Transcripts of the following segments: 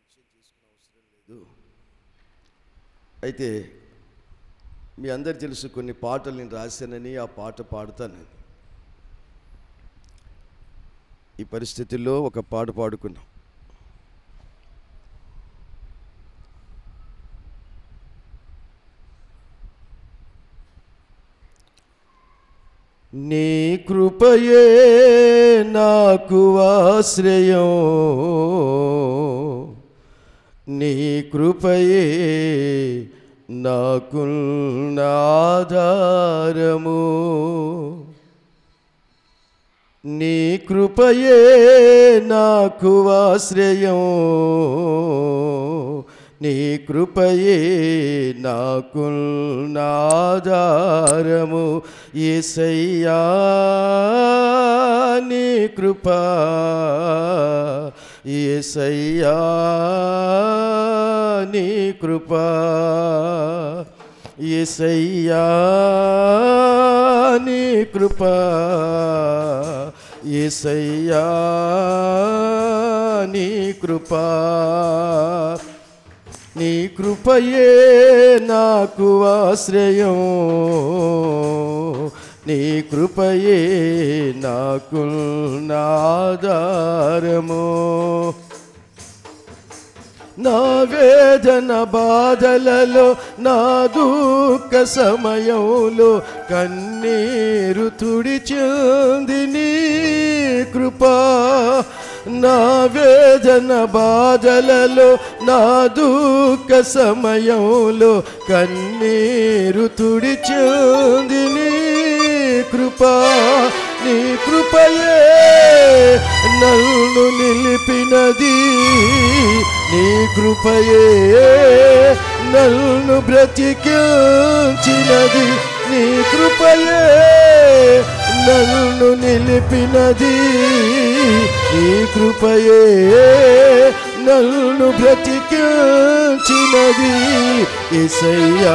పరిచయం చేసుకునే అవసరం లేదు అయితే మీ అందరు తెలుసు కొన్ని పాటలు నేను రాశానని ఆ పాట పాడుతానని ఈ పరిస్థితుల్లో ఒక పాట పాడుకున్నాం నీ కృపయే నాకు ఆశ్రయం నీ కృపయే నాకు ఆధారము నీ కృపయే నాకు ఆశ్రయం నీ కృపయే నాకు ఆధారము ఏసయ్యా నీ కృపా ఏసయ్యా నీ కృపా ఏసయ్యా నీ కృపా ఏసయ్యా నీ కృపా నీ కృపయే నాకు ఆశ్రయం నీ కృపయే నాకు నాదారము నా వేదన బాధలలో నా దుఃఖ సమయంలో కన్నీరు తుడిచింది నీ కృపా నా వేదన బాధలలో నా దుఃఖ సమయంలో కన్నీరు తుడిచింది నీ కృపా నీ కృపయే నన్ను నిలిపినది నీ కృపయే నన్ను బ్రతికించినది నీ కృపయే నన్ను నిలిపినది నీ కృపయే నన్ను బ్రతికించినది ఇసయ్యా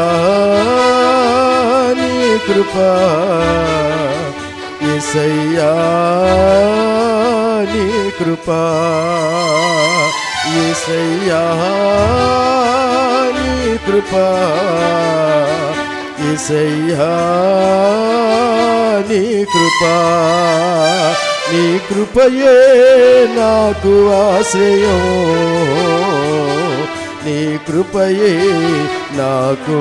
నీ కృపా ఇసయ్యా నీ కృపా ఇసయ్యా నీ కృపా ఇసయ్యా నీ కృపా నీ కృపయే నాకు ఆశ్రయం నీ కృపయే నాకు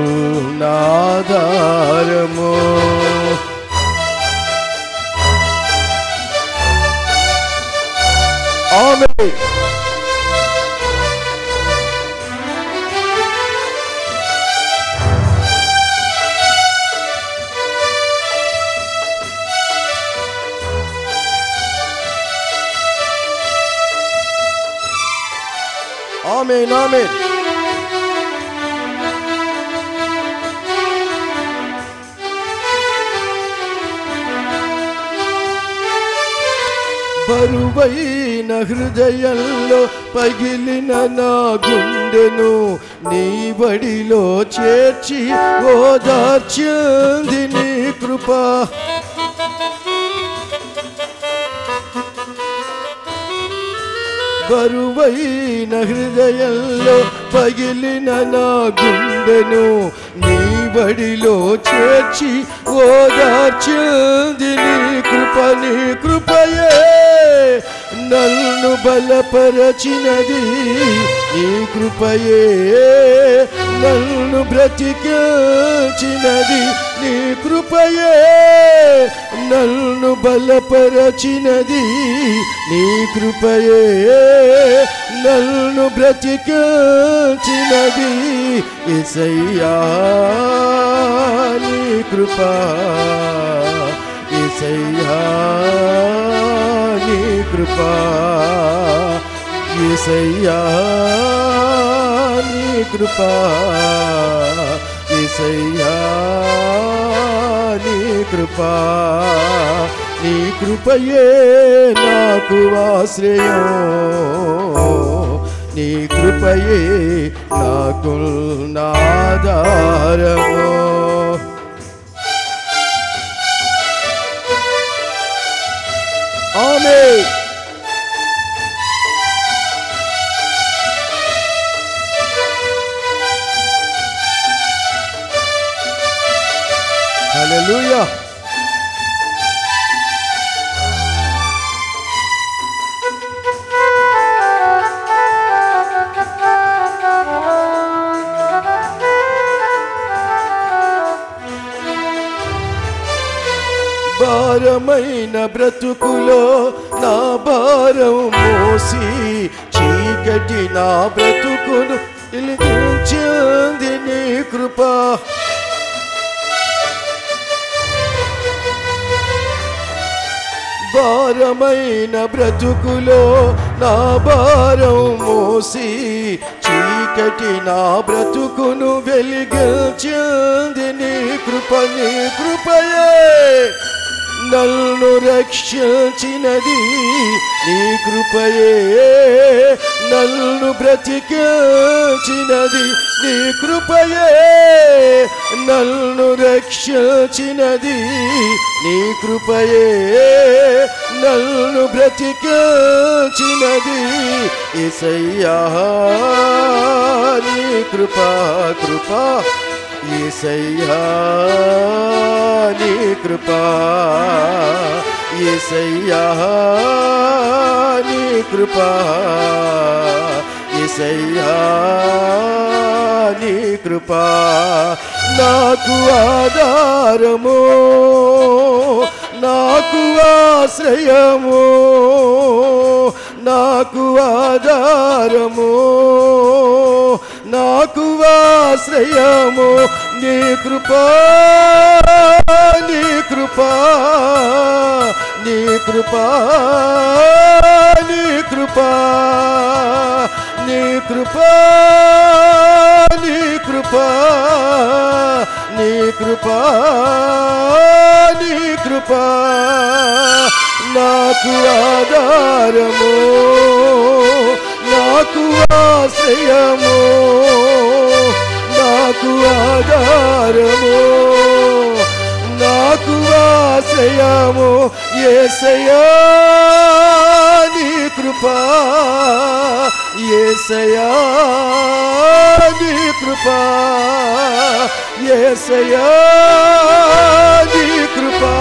నాధారము ఆమె ఆమెన్ ఆమెన్ బరువైన హృదయంలో పగిలిన నా గుండెను నీ బడిలో చేర్చి ఓదార్చింది నీ కృపా బరువైన హృదయంలో పగిలిన నా గుండెను నీ బడిలో చేర్చి ఓదార్చింది నీ కృప నీ కృపయే నన్ను బలపరచినది నీ కృపయే నన్ను బ్రతికించినది నీ కృపయే నన్ను బలపరచినది నీ కృపయే నన్ను బ్రతికించినది ఇసయ్యా నీ కృపా ఇసయ్యా నీ కృపా ఇసయ్యా నీ కృపా ఇసయ్యా నీ కృపా నీ కృపయే నాకు ఆశ్రయం నీ కృపయే నాకు నాదారము ఆమె హల్లెలూయా భారమైన బ్రతుకులో నా భారం మోసి చీకటి నా బ్రతుకును వెలిగించింది నీ కృప భారమైన బ్రతుకులో నా భారం మోసి చీకటి నా బ్రతుకును వెలిగించింది నీ కృప నీ కృపయే నన్ను రక్షించినది నీ కృపయే నన్ను బ్రతికించినది నీ కృపయే నన్ను రక్షించినది నీ కృపయే నన్ను బ్రతికించినది ఇసయ్యా నీ కృపా కృపా ఏసయ్యా నీ కృపా ఏసయ్యా నీ కృపా ఏసయ్యా నీ కృపా నాకు ఆధారము నాకు ఆశ్రయము నాకు ఆధారము నాకు ఆశ్రయము నీ కృపా నీ కృపా నీ కృపా నీ కృపా నీ కృపా నీ కృపా నీ కృపా నీ కృపా నాకు ఆధారము నాకు ఆశ్రయము నాకు ఆధారము నాకు ఆశ్రయము ఏసయా నీ కృపా ఏసయా నీ కృపా ఏసయా నీ కృపా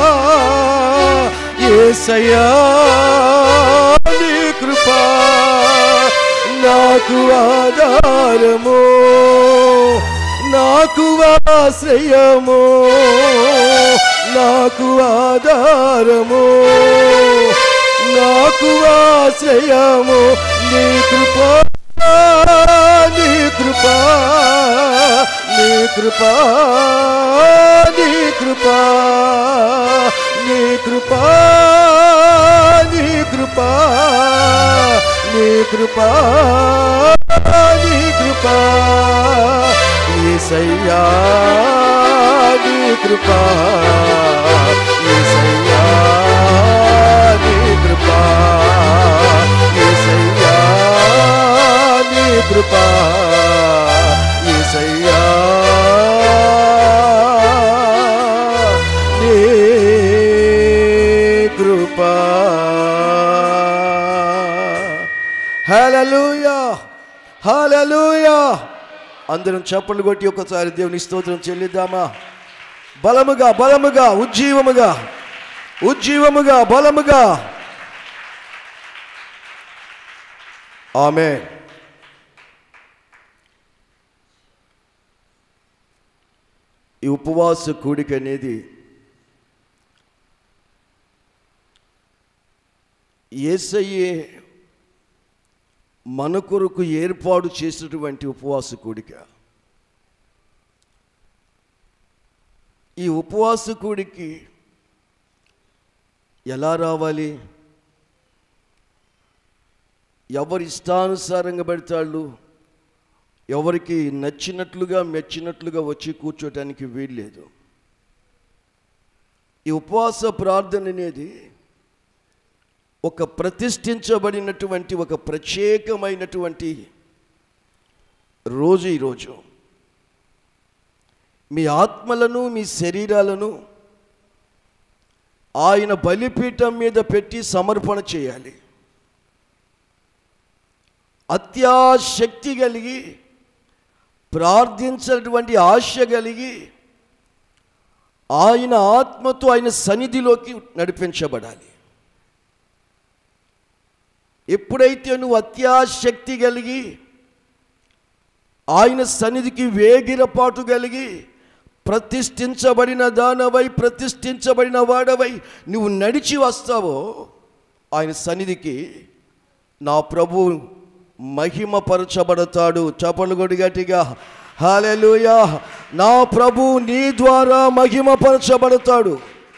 ఏసయా నీ కృపా నాకు ఆధారము నాకు ఆశ్రయము నాకు ఆధారము నాకు ఆశ్రయము నీ కృపా నీ కృపా నీ కృపా నీ కృపా నీ కృపా నీ కృపా నీ కృపా నీ కృపా ఏసయ్యా నీ కృపా ఏసయ్యా నీ కృపా ఏసయ్యా నీ కృపా ఏసయ్యా నీ కృపా హల్లెలూయా హల్లెలూయా అందరం చప్పట్లు కొట్టి ఒకసారి దేవుని స్తోత్రం చెల్లిద్దామా బలముగా బలముగా ఉజ్జీవముగా ఉజ్జీవముగా బలముగా ఆమె ఈ ఉపవాస కూడిక అనేది ఏసయ్యే మన కొరకు ఏర్పాటు చేసినటువంటి ఉపవాస కూడిక ఈ ఉపవాస కూడికి ఎలా రావాలి ఎవరి ఇష్టానుసారంగా పెడతాళ్ళు ఎవరికి నచ్చినట్లుగా మెచ్చినట్లుగా వచ్చి కూర్చోటానికి వీల్లేదు ఈ ఉపవాస ప్రార్థన అనేది ఒక ప్రతిష్ఠించబడినటువంటి ఒక ప్రత్యేకమైనటువంటి రోజు ఈరోజు మీ ఆత్మలను మీ శరీరాలను ఆయన బలిపీఠం మీద పెట్టి సమర్పణ చేయాలి అత్యాశక్తి కలిగి ప్రార్థించినటువంటి ఆశ కలిగి ఆయన ఆత్మతో ఆయన సన్నిధిలోకి నడిపించబడాలి ఎప్పుడైతే నువ్వు అత్యాశక్తి కలిగి ఆయన సన్నిధికి వేగిరపాటు కలిగి ప్రతిష్ఠించబడిన దానవై ప్రతిష్ఠించబడిన వాడవై నువ్వు నడిచి వస్తావో ఆయన సన్నిధికి నా ప్రభు మహిమపరచబడతాడు చపలుగొడి గట్టిగా హాలెలుయా నా ప్రభు నీ ద్వారా మహిమపరచబడతాడు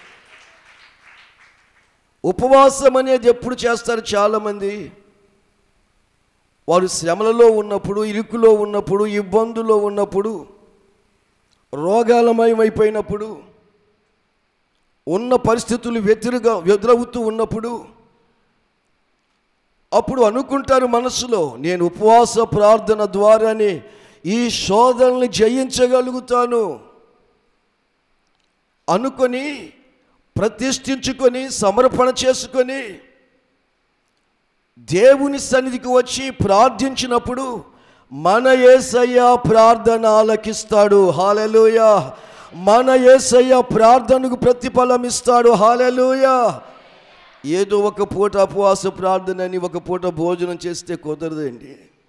ఉపవాసం అనేది ఎప్పుడు చేస్తారు చాలామంది వారు శ్రమలలో ఉన్నప్పుడు ఇరుకులో ఉన్నప్పుడు ఇబ్బందుల్లో ఉన్నప్పుడు రోగాలమయమైపోయినప్పుడు ఉన్న పరిస్థితులు వ్యతిరేగా ఎదురవుతూ ఉన్నప్పుడు అప్పుడు అనుకుంటారు మనసులో నేను ఉపవాస ప్రార్థన ద్వారానే ఈ శోధనల్ని జయించగలుగుతాను అనుకొని ప్రతిష్ఠించుకొని సమర్పణ చేసుకొని దేవుని సన్నిధికి వచ్చి ప్రార్థించినప్పుడు మన ఏసయ్య ప్రార్థన ఆలకిస్తాడు హాలెలూయ మన ఏసయ్య ప్రార్థనకు ప్రతిఫలం ఇస్తాడు హాలెలూయ ఏదో ఒక పూట ఉపవాస ప్రార్థన అని ఒక పూట భోజనం చేస్తే కుదరదండి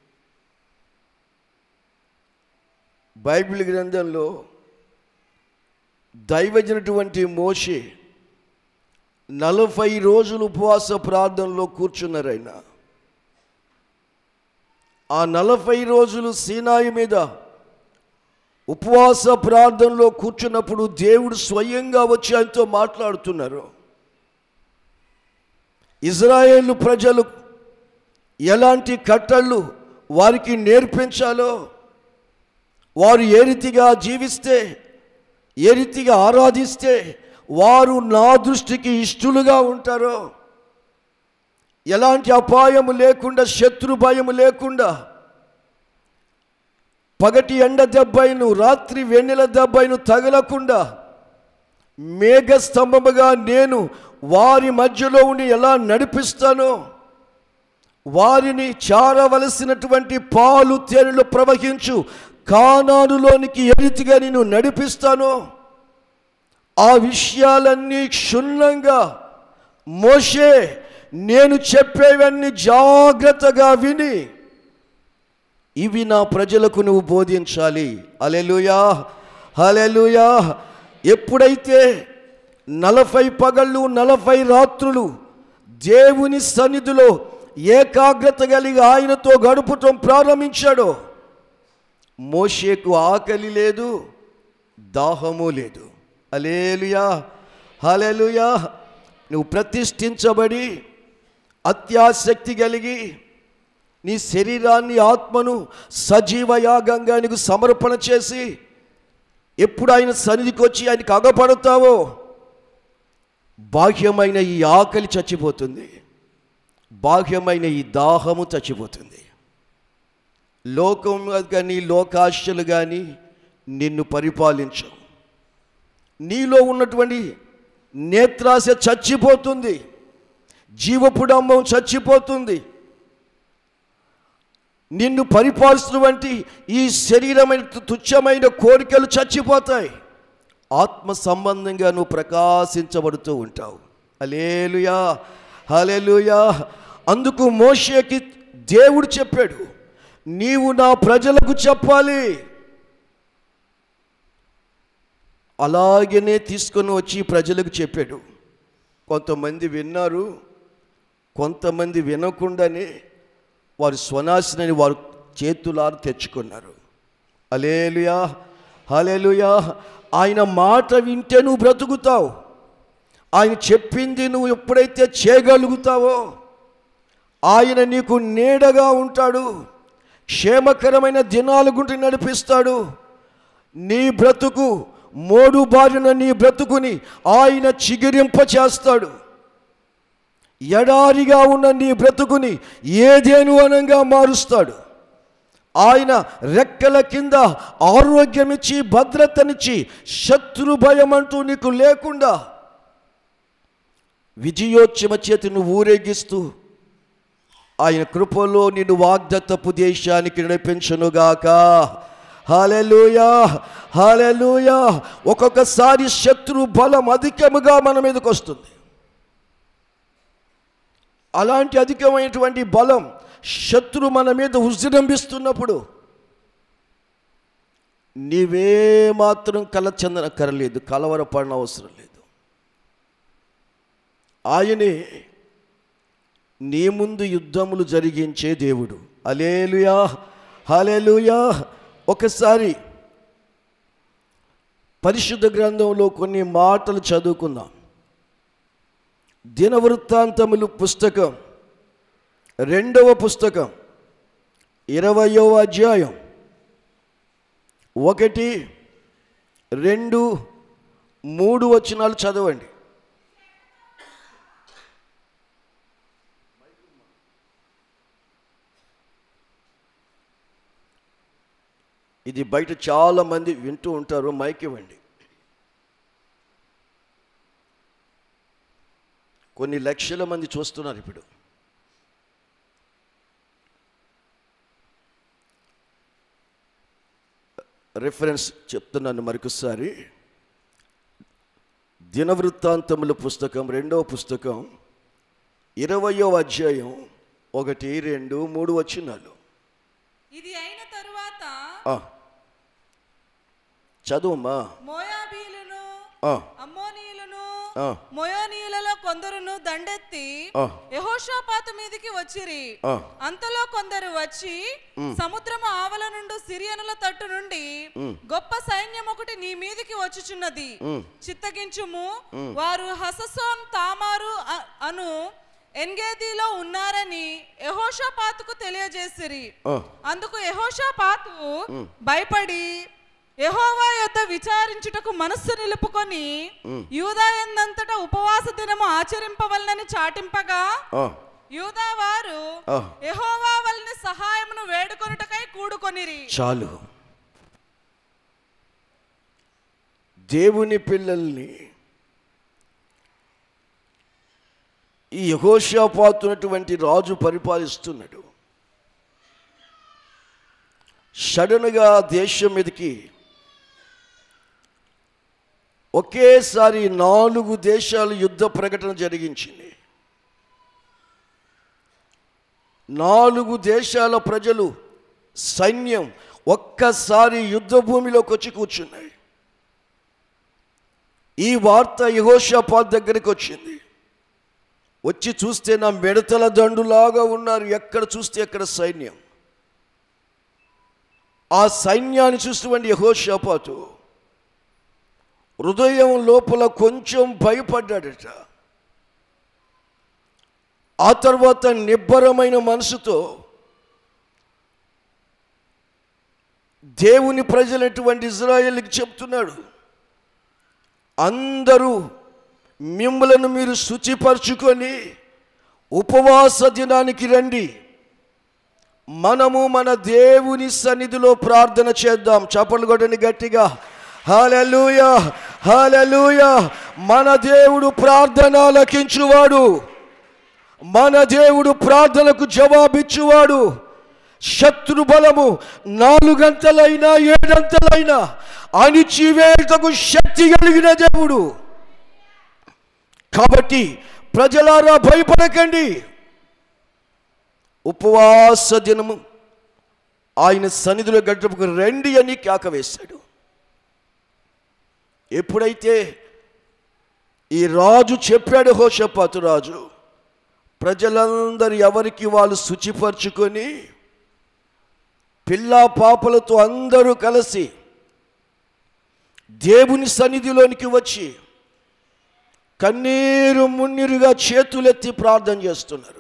బైబిల్ గ్రంథంలో దైవజనటువంటి మోషే నలభై రోజులు ఉపవాస ప్రార్థనలో కూర్చున్నారు ఆయన ఆ నలభై రోజులు సీనాయి మీద ఉపవాస ప్రార్థనలో కూర్చున్నప్పుడు దేవుడు స్వయంగా వచ్చి ఆయనతో మాట్లాడుతున్నారు ఇజ్రాయేలు ప్రజలు ఎలాంటి కట్టళ్ళు వారికి నేర్పించాలో వారు ఏ రీతిగా జీవిస్తే ఏ రీతిగా ఆరాధిస్తే వారు నా దృష్టికి ఇష్టలుగా ఉంటారో ఎలాంటి అపాయము లేకుండా శత్రు భయము లేకుండా పగటి ఎండ దెబ్బైను రాత్రి వెన్నెల దెబ్బైను తగలకుండా మేఘస్తంభముగా నేను వారి మధ్యలో ఉండి ఎలా నడిపిస్తానో వారిని చారవలసినటువంటి పాలు తేనెలు ప్రవహించు కానానులోనికి ఎరితిగా నేను నడిపిస్తానో ఆ విషయాలన్నీ క్షుణ్ణంగా మోషే నేను చెప్పేవన్నీ జాగ్రత్తగా విని ఇవి నా ప్రజలకు నువ్వు బోధించాలి అలెలుయా హలెలుయా ఎప్పుడైతే నలభై పగళ్ళు నలభై రాత్రులు దేవుని సన్నిధిలో ఏకాగ్రత కలిగి ఆయనతో గడుపుటం ప్రారంభించాడో మోషేకు ఆకలి లేదు దాహము లేదు అలేలుయా హలెలుయా నువ్వు ప్రతిష్ఠించబడి అత్యాసక్తి కలిగి నీ శరీరాన్ని ఆత్మను సజీవ యాగంగా నీకు సమర్పణ చేసి ఎప్పుడు ఆయన సన్నిధికి వచ్చి ఆయనకు అగపడతావో బాహ్యమైన ఈ ఆకలి చచ్చిపోతుంది బాహ్యమైన ఈ దాహము చచ్చిపోతుంది లోకం కానీ లోకాశలు కానీ నిన్ను పరిపాలించవు నీలో ఉన్నటువంటి నేత్రాశ చచ్చిపోతుంది జీవపుడంబం చచ్చిపోతుంది నిన్ను పరిపాలిస్తున్నటువంటి ఈ శరీరమైన తుచ్చమైన కోరికలు చచ్చిపోతాయి ఆత్మ సంబంధంగా నువ్వు ప్రకాశించబడుతూ ఉంటావు హలేలుయా హలేలుయా అందుకు మోషేకి దేవుడు చెప్పాడు నీవు నా ప్రజలకు చెప్పాలి అలాగనే తీసుకొని వచ్చి ప్రజలకు చెప్పాడు కొంతమంది విన్నారు కొంతమంది వినకుండానే వారు స్వనాశనని వారు చేతులారు తెచ్చుకున్నారు అలేలుయా హలేలుయా ఆయన మాట వింటే నువ్వు బ్రతుకుతావు ఆయన చెప్పింది నువ్వు ఎప్పుడైతే చేయగలుగుతావో ఆయన నీకు నీడగా ఉంటాడు క్షేమకరమైన దినాలు గుంటి నడిపిస్తాడు నీ బ్రతుకు మోడు బారిన నీ బ్రతుకుని ఆయన చిగిరింప చేస్తాడు ఎడారిగా ఉన్న నీ బ్రతుకుని ఏదేను అనంగా మారుస్తాడు ఆయన రెక్కల కింద ఆరోగ్యమిచ్చి భద్రతనిచ్చి శత్రు భయం అంటూ నీకు లేకుండా విజయోత్సవ చేతి నువ్వు ఊరేగిస్తూ ఆయన కృపలో నిన్ను వాగ్దత్తపు దేశానికి నడిపించునుగాక హాలెలూయా హాలెలూయా ఒక్కొక్కసారి శత్రు బలం అధికముగా మన మీదకి వస్తుంది అలాంటి అధికమైనటువంటి బలం శత్రు మన మీద ఉజృంభిస్తున్నప్పుడు నీవే మాత్రం కల చెందనక్కర్లేదు కలవరపడిన అవసరం లేదు ఆయనే నీ ముందు యుద్ధములు జరిగించే దేవుడు అలేలుయా హలేలుయా ఒకసారి పరిశుద్ధ గ్రంథంలో కొన్ని మాటలు చదువుకుందాం దినవృత్తాంతములు పుస్తకం రెండవ పుస్తకం ఇరవయో అధ్యాయం ఒకటి రెండు మూడు వచనాలు చదవండి ఇది బయట చాలా మంది వింటూ ఉంటారు మైక్ ఇవ్వండి కొన్ని లక్షల మంది చూస్తున్నారు ఇప్పుడు రిఫరెన్స్ చెప్తున్నాను మరొకసారి దినవృత్తాంతముల పుస్తకం రెండవ పుస్తకం ఇరవయో అధ్యాయం ఒకటి రెండు మూడు వచ్చినాలు ఇది అయిన తరువాత ఆ. చదువమ్మా మోయాబీలును ఆ, అమ్మోనీయులను ఆ, మొయోనీయులలో కొందరును దండెత్తి ఆ. యెహోషాపాతు మీదికి వచ్చిరి ఆ. అంతలో కొందరు వచ్చి సముద్రము ఆవల నుండి సిరియనుల తట్టు నుండి గొప్ప సైన్యం ఒకటి నీ మీదికి వచ్చుచున్నది చిత్తగించుము వారు హససోన్ తామారు అ- అను ఎన్గేదీలో ఉన్నారని యెహోషాపాతుకు తెలియజేసిరి ఆ. అందుకు యెహోషాపాతు భయపడి యెహోవా యొద్ద విచారించుటకు మనస్సు నిలుపుకొని యూదా ఎందంతటా ఉపవాస దినము ఆచరింపవలనని చాటింపగా ఆ, యూదా వారు ఆ. యెహోవా వల్ని సహాయమును వేడుకొనుటకై కూడుకొనిరి చాలు దేవుని పిల్లల్ని ఈ యహోషాపాతున్నటువంటి రాజు పరిపాలిస్తున్నాడు సడన్గా దేశం మీదకి ఒకేసారి నాలుగు దేశాలు యుద్ధ ప్రకటన జరిగించింది నాలుగు దేశాల ప్రజలు సైన్యం ఒక్కసారి యుద్ధ భూమిలోకి వచ్చి కూర్చున్నాయి ఈ వార్త యహోషాపాత్ దగ్గరికి వచ్చింది వచ్చి చూస్తే నా మిడతల దండులాగా ఉన్నారు ఎక్కడ చూస్తే ఎక్కడ సైన్యం ఆ సైన్యాన్ని చూసినటువంటి యహోషాపాతు హృదయం లోపల కొంచెం భయపడ్డాడట ఆ తర్వాత నిబ్బరమైన మనసుతో దేవుని ప్రజలటువంటి ఇజ్రాయేల్కి చెప్తున్నాడు అందరూ మిమ్మలను మీరు శుచిపరచుకొని ఉపవాస దినానికి రండి మనము మన దేవుని సన్నిధిలో ప్రార్థన చేద్దాం చప్పలు కొట్టండి గట్టిగా హాలూయ హాలూయ మన దేవుడు ప్రార్థన లకించువాడు మన దేవుడు ప్రార్థనకు జవాబిచ్చువాడు శత్రు బలము నాలుగంతలైనా ఏడంతలైనా అణిచివేతకు శక్తి కలిగిన దేవుడు కాబట్టి ప్రజలారా భయపడకండి ఉపవాస దినము ఆయన సన్నిధిలో గడపకు రండి అని కేక వేశాడు ఎప్పుడైతే ఈ రాజు చెప్పాడు హోషపాతు రాజు ప్రజలందరూ ఎవరికి వాళ్ళు శుచిపరుచుకొని పిల్ల పాపలతో అందరూ కలిసి దేవుని సన్నిధిలోనికి వచ్చి కన్నీరు మున్నీరుగా చేతులెత్తి ప్రార్థన చేస్తున్నారు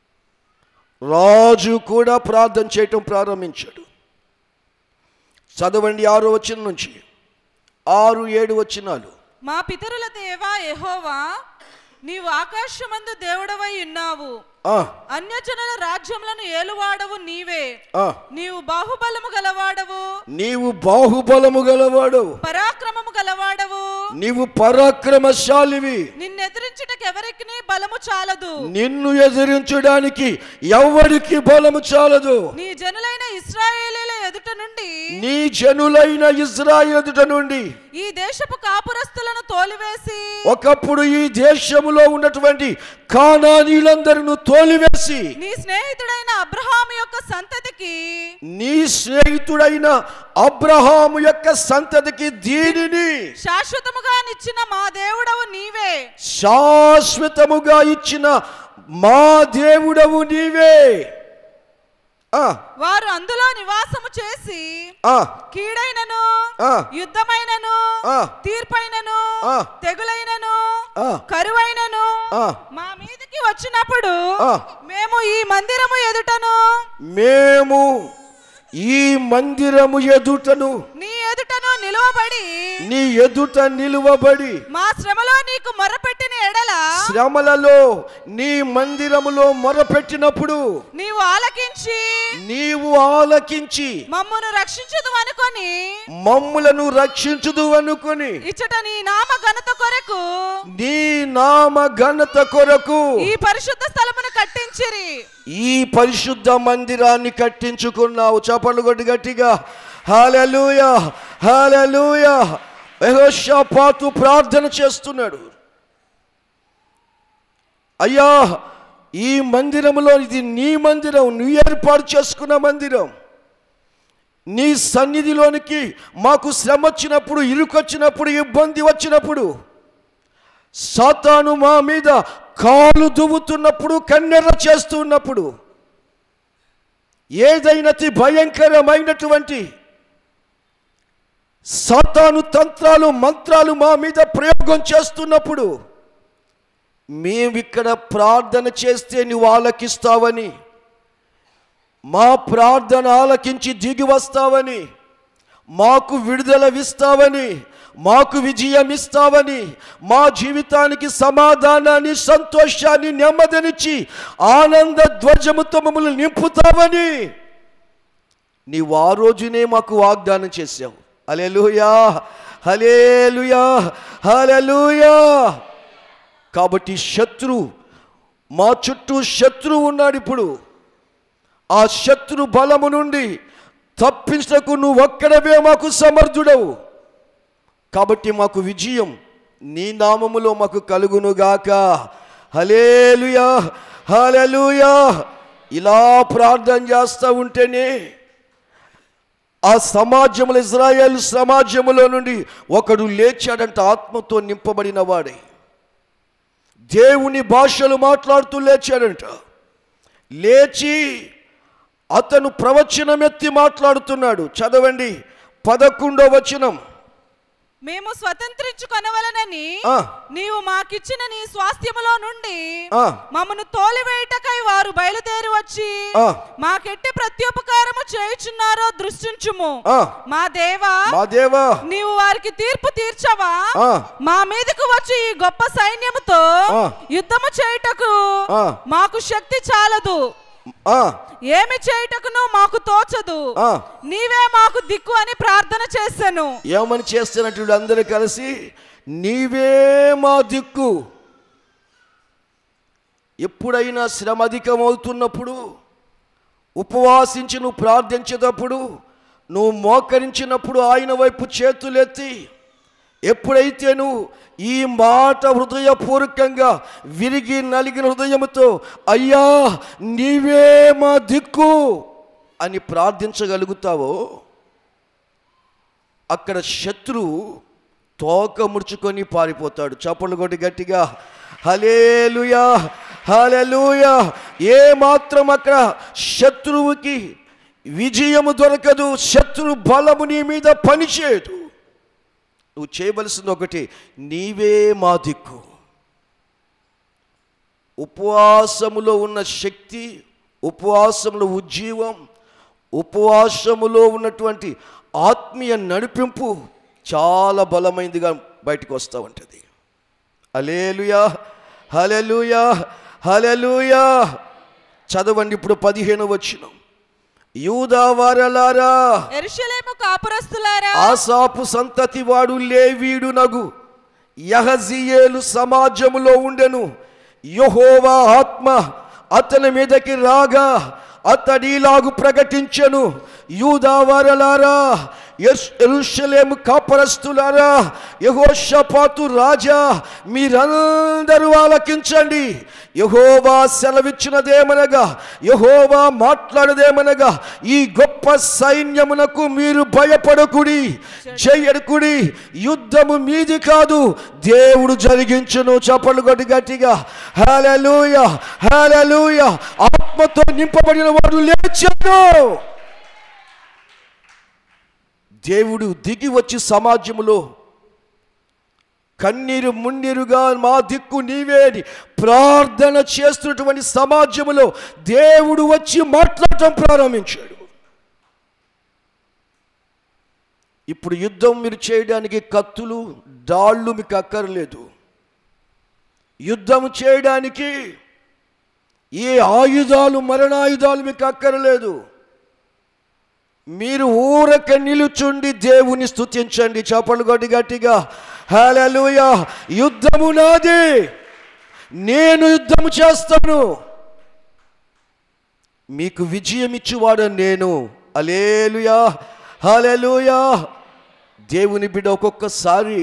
రాజు కూడా ప్రార్థన చేయటం ప్రారంభించాడు చదవండి ఆరో వచ్చిన నుంచి ఆరు ఏడు వచ్చినాలు మా పితరుల దేవా యెహోవా నీవు ఆకాశమందు దేవుడవై ఉన్నావు ఆ, అన్యజనుల రాజ్యములను ఏలువాడవు నీవే ఆ, నీవు బాహుబలము గలవాడవు నీవు బాహుబలము గలవాడు పరాక్రమము గలవాడవు నీవు పరాక్రమశాలివి నిన్నెదిరించుటకు ఎవరికి బలము చాలదు నిన్ను ఎదిరించడానికి ఎవరికి బలము చాలదు నీ జనులైన ఇస్రాయేలీల ఎదుట నుండి నీ జనులైన ఇజ్రాయిల్ ఎదుట నుండి ఈ దేశపు కాపురస్తులను తోలివేసి ఒకప్పుడు ఈ దేశములో ఉన్నటువంటి కానానీలందరిని తోలివేసి నీ స్నేహితుడైన అబ్రహాము యొక్క సంతతికి నీ స్నేహితుడైన అబ్రహాము యొక్క సంతతికి దీనిని శాశ్వతముగా నిచ్చిన మా దేవుడవు నీవే శాశ్వతముగా ఇచ్చిన మా దేవుడవు నీవే ఆ, వారు అందులో నివాసము చేసి ఆ, కీడైనను ఆ. యుద్ధమైనను ఆ. తీర్పైనను ఆ. తెగులైనను ఆ. కరువైనను ఆ. మా మీదకి వచ్చినప్పుడు ఆ. మేము ఈ మందిరము ఎదుటను మేము ఈ మందిరము ఎదుటను నీ ఎదుటను నిలువబడి నీ ఎదుట నిలువబడి మా శ్రమలో నీకు మొరపెట్టిన ఎడల శ్రమలలో నీ మందిరములో మొరపెట్టినప్పుడు నీవు ఆలకించి నీవు ఆలకించి మమ్మను రక్షించదు అనుకొని మమ్ములను రక్షించుదు అనుకొని ఇచ్చట నీ నామ ఘనత కొరకు నీ నామ ఘనత కొరకు ఈ పరిశుద్ధ స్థలమును కట్టించిరి ఈ పరిశుద్ధ మందిరాన్ని కట్టించుకున్నావు చపలు కొట్టి గట్టిగా హాలెలూయా హాలెలూయా యెహోషాపాతు ప్రార్థన చేస్తున్నాడు అయ్యా ఈ మందిరములో ఇది నీ మందిరం నువ్వు ఏర్పాటు చేసుకున్న మందిరం నీ సన్నిధిలోనికి మాకు శ్రమ వచ్చినప్పుడు ఇరుకొచ్చినప్పుడు ఇబ్బంది వచ్చినప్పుడు సాతాను మా మీద కాలు దువ్వుతున్నప్పుడు కన్నెర్ర చేస్తున్నప్పుడు ఏదైనది భయంకరమైనటువంటి సాతాను తంత్రాలు మంత్రాలు మా మీద ప్రయోగం చేస్తున్నప్పుడు మేమిక్కడ ప్రార్థన చేస్తే నువ్వు ఆలకిస్తావని మా ప్రార్థన ఆలకించి దిగి వస్తావని మాకు విడుదలవిస్తావని మాకు విజయం ఇస్తావని మా జీవితానికి సమాధానాన్ని సంతోషాన్ని నెమ్మదినిచ్చి ఆనంద ధ్వజముతో మమ్మల్ని నింపుతావని నీవు ఆ రోజునే మాకు వాగ్దానం చేశావు హల్లెలూయా హలేలుయా హల్లెలూయా కాబట్టి శత్రు మా చుట్టూ శత్రువు ఉన్నాడు ఇప్పుడు ఆ శత్రు బలము నుండి తప్పించకు నువ్వు ఒక్కడవే మాకు సమర్థుడవు కాబట్టి మాకు విజయం నీ నామములో మాకు కలుగునుగాక హలేలుయా హలలుయా ఇలా ప్రార్థన చేస్తూ ఉంటేనే ఆ సమాజములో ఇజ్రాయేల్ సమాజములో నుండి ఒకడు లేచాడంట ఆత్మతో నింపబడిన వాడే దేవుని భాషలు మాట్లాడుతూ లేచాడంట లేచి అతను ప్రవచనం ఎత్తి మాట్లాడుతున్నాడు చదవండి పదకొండో వచనం మేము స్వతంత్రించుకొనవలనని ఆ. నీవు మాకిచ్చిన నీ స్వాస్థ్యములో నుండి ఆ. మమ్మను తోలివేయుటకై వారు బయలుదేరి వచ్చి ఆ. మాకెట్టి ప్రత్యుపకారము చేయుచున్నారో దృష్టించుము ఆ. మా దేవా మా దేవా నీవు వారికి తీర్పు తీర్చవా ఆ. మా మీదకు వచ్చి ఈ గొప్ప సైన్యముతో ఆ. యుద్ధము చేయుటకు ఆ. మాకు శక్తి చాలదు ఆ, ఏమి చేయుటకును మాకు తోచదు ఆ. నీవే మాకు దిక్కు అని ప్రార్థన చేశాను ఏమని చేస్తున్నట్టు అందరూ కలిసి నీవే మా దిక్కు ఎప్పుడైనా శ్రమ అధికమవుతున్నప్పుడు ఉపవాసించి నువ్వు ప్రార్థించేటప్పుడు నువ్వు మోకరించినప్పుడు ఆయన వైపు చేతులెత్తి ఎప్పుడైతే నువ్వు ఈ మాట హృదయపూర్వకంగా విరిగి నలిగిన హృదయముతో అయ్యా నీవే మా దిక్కు అని ప్రార్థించగలుగుతావో అక్కడ శత్రువు తోక ముడుచుకొని పారిపోతాడు చప్పలు కొట్టి గట్టిగా హలేలుయా హలెలూయా ఏ మాత్రం అక్కడ శత్రువుకి విజయము దొరకదు శత్రు బలము నీ మీద పనిచేయదు నువ్వు చేయవలసింది ఒకటి నీవే మా దిక్కు ఉపవాసములో ఉన్న శక్తి ఉపవాసములో ఉజ్జీవం ఉపవాసములో ఉన్నటువంటి ఆత్మీయ నడిపింపు చాలా బలమైనదిగా బయటకు వస్తూ ఉంటుంది హలేలుయా హలెలుయా హలెలుయా చదవండి ఇప్పుడు పదిహేను వచ్చిన యూదా వారలారా ఎరుషలేము కాపురస్తులారా ఆసాపు సంతతి వాడు లేవీడు నగు యహజియేలు సమాజములో ఉండెను యహోవా ఆత్మ అతని మీదకి రాగా అతడిలాగు ప్రకటించెను యూదావారలారా ఎరుషలేము కాపరస్తులారా యహోషపాతు రాజా మీరందరూ ఆలకించండి యహోవా సెలవిచ్చినదేమనగా యహోవా మాట్లాడదేమనగా ఈ గొప్ప సైన్యమునకు మీరు భయపడకుడి చెయ్యడుకుడి యుద్ధము మీది కాదు దేవుడు జరిగించును చప్పలు కొట్టి గట్టిగా హల్లెలూయ హల్లెలూయ ఆత్మతో నింపబడిన వాడు లేచాడు దేవుడు దిగి వచ్చి సమాజములో కన్నీరు మున్నీరుగా మా దిక్కు నీవే అని ప్రార్థన చేస్తున్నటువంటి సమాజములో దేవుడు వచ్చి మాట్లాడటం ప్రారంభించాడు ఇప్పుడు యుద్ధం మీరు చేయడానికి కత్తులు డాళ్ళు మీకు అక్కర్లేదు యుద్ధం చేయడానికి ఏ ఆయుధాలు మరణాయుధాలు మీకు అక్కర్లేదు మీరు ఊరక నిలుచుండి దేవుని స్తుతించండి చపలు కొట్టి గట్టిగా హల్లెలూయా యుద్ధము నాది నేను యుద్ధము చేస్తాను మీకు విజయం ఇచ్చువాడు నేను అలేలుయా హల్లెలూయా దేవుని బిడ్డ ఒక్కొక్కసారి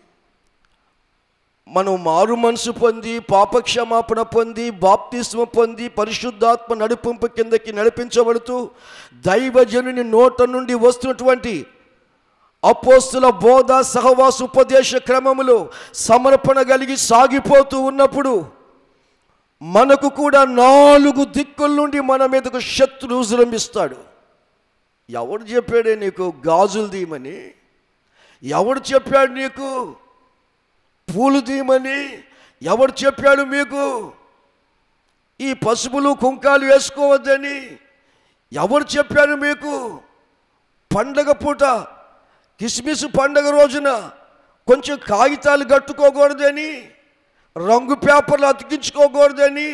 మనం మారు మనసు పొంది పాపక్షమాపణ పొంది బాప్తిస్మ పొంది పరిశుద్ధాత్మ నడిపింపు కిందకి నడిపించబడుతూ దైవజనుని నోట నుండి వస్తున్నటువంటి అపోస్తుల బోధ సహవాస ఉపదేశ క్రమములో సమర్పణ కలిగి సాగిపోతూ ఉన్నప్పుడు మనకు కూడా నాలుగు దిక్కుల నుండి మన మీదకు శత్రువు విజృంభిస్తాడు ఎవడు చెప్పాడే నీకు గాజులు తీయమని ఎవడు చెప్పాడు నీకు పూలు తీయమని ఎవడు చెప్పాడు మీకు ఈ పసుపులు కుంకాలు వేసుకోవద్దని ఎవరు చెప్పారు మీకు పండగ పూట కిస్మిస్ పండగ రోజున కొంచెం కాగితాలు కట్టుకోకూడదని రంగు పేపర్లు అతికించుకోకూడదని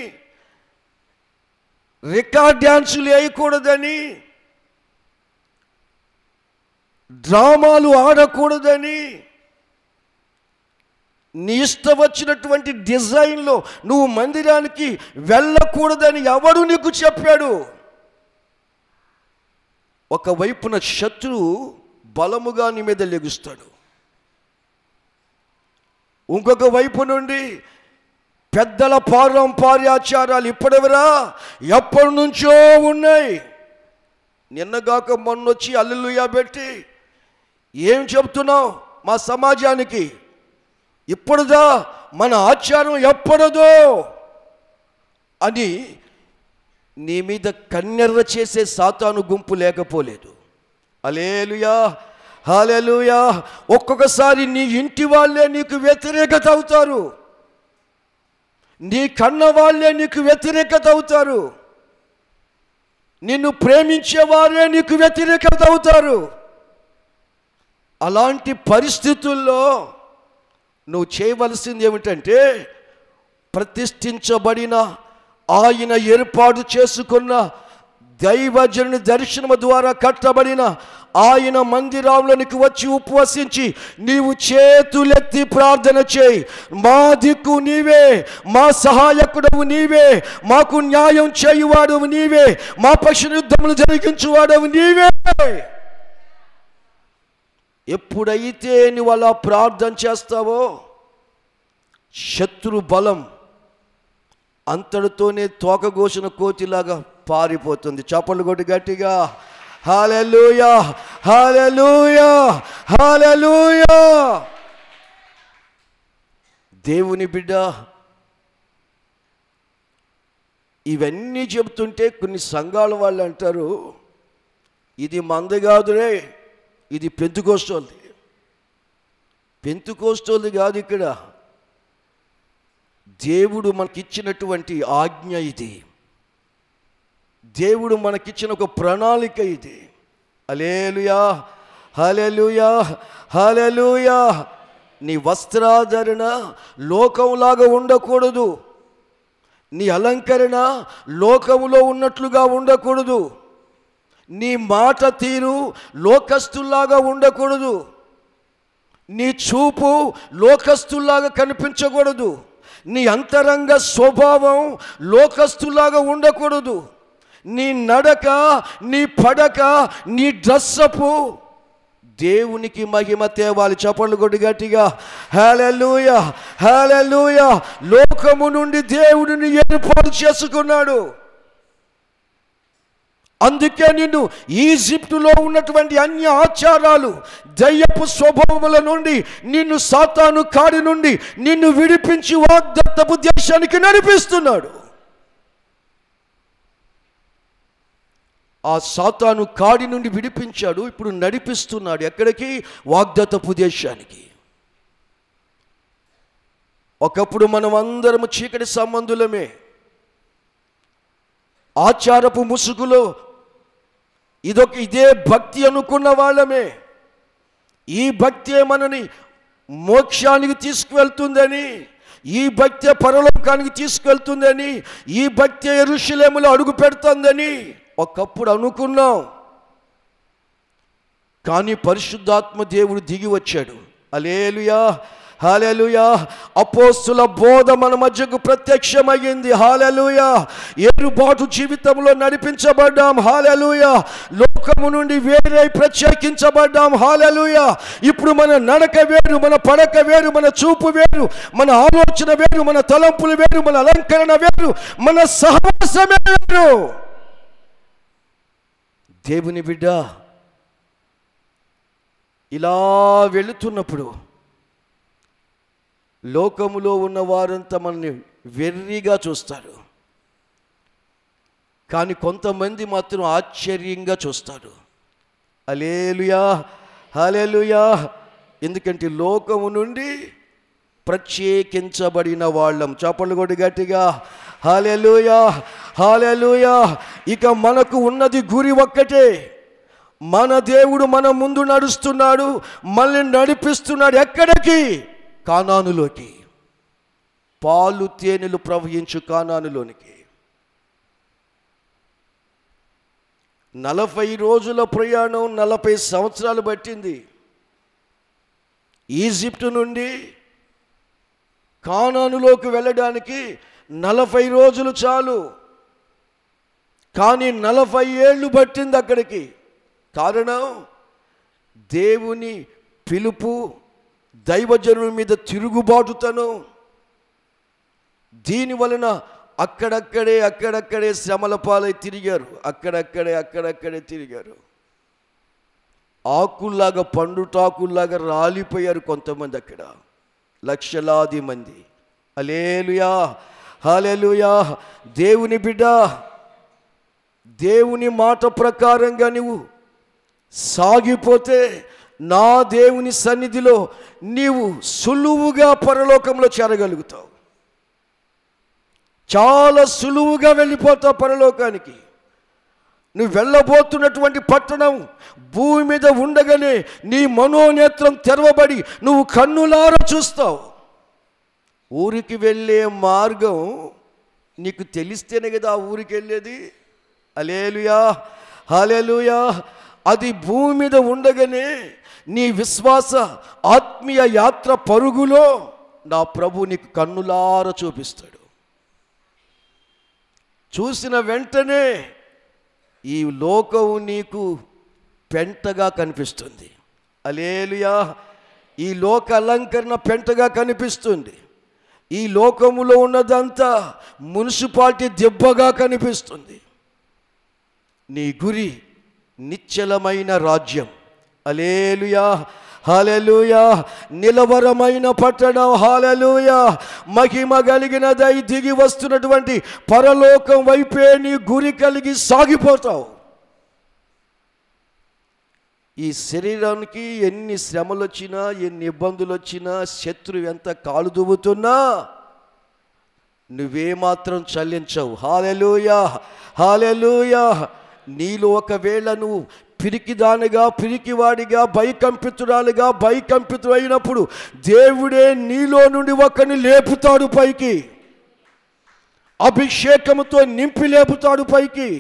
రికార్డ్ డ్యాన్సులు వేయకూడదని డ్రామాలు ఆడకూడదని నీ ఇష్టం వచ్చినటువంటి డిజైన్లో నువ్వు మందిరానికి వెళ్ళకూడదని ఎవడు నీకు చెప్పాడు ఒకవైపున శత్రువు బలముగా నీ మీద లెగుస్తాడు ఇంకొక వైపు నుండి పెద్దల పారంపర్యాచారాలు ఇప్పటివరా ఎప్పటి నుంచో ఉన్నాయి నిన్నగాక మొన్నొచ్చి అల్లులుయా పెట్టి ఏం చెప్తున్నావు మా సమాజానికి ఇప్పుడుదా మన ఆచారం ఎప్పుడదో అని నీ మీద కన్నెర్ర చేసే సాతాను గుంపు లేకపోలేదు అలేలుయా హాలేలుయా ఒక్కొక్కసారి నీ ఇంటి వాళ్ళే నీకు వ్యతిరేకత అవుతారు నీ కన్న వాళ్ళే నీకు వ్యతిరేకత అవుతారు నిన్ను ప్రేమించేవారే నీకు వ్యతిరేకత అవుతారు అలాంటి పరిస్థితుల్లో నువ్వు చేయవలసింది ఏమిటంటే ప్రతిష్ఠించబడిన ఆయన ఏర్పాటు చేసుకున్న దైవజనుని దర్శనము ద్వారా కట్టబడిన ఆయన మందిరంలోనికి వచ్చి ఉపవసించి నీవు చేతులెత్తి ప్రార్థన చేయి మా దిక్కు నీవే మా సహాయకుడవు నీవే మాకు న్యాయం చేయువాడవు నీవే మా పక్ష యుద్ధములు జరిగించువాడవు నీవే ఎప్పుడైతే నువ్వు అలా ప్రార్థన చేస్తావో శత్రు బలం అంతటితోనే తోకగోసిన కోతిలాగా పారిపోతుంది చప్పలు కొట్టి గట్టిగా హాలెలూయా హాలెలూయా హాలెలూయా దేవుని బిడ్డ ఇవన్నీ చెబుతుంటే కొన్ని సంఘాల వాళ్ళు అంటారు ఇది మంద కాదురే ఇది పెంతుకోస్తోంది పెంతుకోస్తోంది కాదు ఇక్కడ దేవుడు మనకిచ్చినటువంటి ఆజ్ఞ ఇది దేవుడు మనకిచ్చిన ఒక ప్రణాళిక ఇది అలేలుయా హలెలుయా హలెలుయా నీ వస్త్రాధరణ లోకంలాగా ఉండకూడదు నీ అలంకరణ లోకములో ఉన్నట్లుగా ఉండకూడదు నీ మాట తీరు లోకస్తుల్లాగా ఉండకూడదు నీ చూపు లోకస్తుల్లాగా కనిపించకూడదు నీ అంతరంగ స్వభావం లోకస్తులాగా ఉండకూడదు నీ నడక నీ పడక నీ డ్రస్సపు దేవునికి మహిమ తేవాలి చపళ్ళు కొట్టి గట్టిగా హేలూయ హేలూయ లోకము నుండి దేవుడిని ఏర్పాటు చేసుకున్నాడు అందుకే నిన్ను ఈజిప్టులో ఉన్నటువంటి అన్య ఆచారాలు దయ్యపు స్వభావముల నుండి నిన్ను సాతాను కాడి నుండి నిన్ను విడిపించి వాగ్దత్తపు దేశానికి నడిపిస్తున్నాడు ఆ సాతాను కాడి నుండి విడిపించాడు ఇప్పుడు నడిపిస్తున్నాడు ఎక్కడికి వాగ్దత్తపు దేశానికి ఒకప్పుడు మనం అందరము చీకటి సంబంధులమే ఆచారపు ముసుగులో ఇదొక ఇదే భక్తి అనుకున్న వాళ్ళమే ఈ భక్తే మనని మోక్షానికి తీసుకువెళ్తుందని ఈ భక్తే పరలోకానికి తీసుకెళ్తుందని ఈ భక్తే ఋషులేములో అడుగు పెడుతుందని ఒకప్పుడు అనుకున్నాం కానీ పరిశుద్ధాత్మ దేవుడు దిగి వచ్చాడు అలేలుయా హాలెలుయా అపోస్తుల బోధ మన మధ్యకు ప్రత్యక్షమయ్యింది హాలెలుయా ఏరుబాటు జీవితంలో నడిపించబడ్డాం హాలెలుయా లోకము నుండి వేరే ప్రత్యేకించబడ్డాం హాలెలుయా ఇప్పుడు మన నడక వేరు మన పడక వేరు మన చూపు వేరు మన ఆలోచన వేరు మన తలంపులు వేరు మన అలంకరణ వేరు మన సహవాసమే వేరు దేవుని బిడ్డ ఇలా వెళుతున్నప్పుడు లోకములో ఉన్న వారంతా మనల్ని వెర్రిగా చూస్తారు కానీ కొంతమంది మాత్రం ఆశ్చర్యంగా చూస్తారు అలేలుయా హలేలుయా ఎందుకంటే లోకము నుండి ప్రత్యేకించబడిన వాళ్ళం చప్పళ్ళు కొట్టి గట్టిగా హాలెలుయా హాలెలుయా ఇక మనకు ఉన్నది గురి ఒక్కటే మన దేవుడు మన ముందు నడుస్తున్నాడు మళ్ళీ నడిపిస్తున్నాడు ఎక్కడికి కానానులోకి పాలు తేనెలు ప్రవహించు కానానులోనికి నలభై రోజుల ప్రయాణం నలభై సంవత్సరాలు పట్టింది ఈజిప్టు నుండి కానానులోకి వెళ్ళడానికి నలభై రోజులు చాలు కానీ నలభై ఏళ్ళు పట్టింది అక్కడికి కారణం దేవుని పిలుపు దైవజనుల మీద తిరుగుబాటుతనం దీని వలన అక్కడక్కడే అక్కడక్కడే శ్రమల పాలై తిరిగారు అక్కడక్కడే అక్కడక్కడే తిరిగారు ఆకుల్లాగా పండుటాకుల్లాగా రాలిపోయారు కొంతమంది అక్కడ లక్షలాది మంది అలేలుయా హాలేలుయా దేవుని బిడ్డ దేవుని మాట ప్రకారంగా నువ్వు సాగిపోతే నా దేవుని సన్నిధిలో నీవు సులువుగా పరలోకంలో చేరగలుగుతావు చాలా సులువుగా వెళ్ళిపోతావు పరలోకానికి నువ్వు వెళ్ళబోతున్నటువంటి పట్టణం భూమి మీద ఉండగానే నీ మనోనేత్రం తెరవబడి నువ్వు కన్నులార చూస్తావు ఊరికి వెళ్ళే మార్గం నీకు తెలిస్తేనే కదా ఆ ఊరికి వెళ్ళేది అలేలుయా హాలేలుయా అది భూమి మీద ఉండగానే నీ విశ్వాస ఆత్మీయ యాత్ర పరుగులో నా ప్రభు నీకు కన్నులార చూపిస్తాడు చూసిన వెంటనే ఈ లోకం నీకు పెంటగా కనిపిస్తుంది అలేలుయా ఈ లోక అలంకరణ పెంటగా కనిపిస్తుంది ఈ లోకములో ఉన్నదంతా మున్సిపాలిటీ దెబ్బగా కనిపిస్తుంది నీ గురి నిశ్చలమైన రాజ్యం అలేలుయా హాలెలుయా నిలవరమైన పట్టణం హాలెలుయా మహిమ కలిగినదై దిగి వస్తున్నటువంటి పరలోకం వైపే నీ గురి కలిగి సాగిపోతావు ఈ శరీరానికి ఎన్ని శ్రమలు వచ్చినా ఎన్ని ఇబ్బందులు వచ్చినా శత్రువు ఎంత కాలు దువ్వుతున్నా నువ్వేమాత్రం చల్లించవు హాలెలుయా హాలెలుయా నీలో ఒకవేళ నువ్వు పిరికిదానిగా పిరికివాడిగా భయకంపితురాలుగా భయకంపితుడు అయినప్పుడు దేవుడే నీలో నుండి ఒకరిని లేపుతాడు పైకి అభిషేకముతో నింపి లేపుతాడు పైకి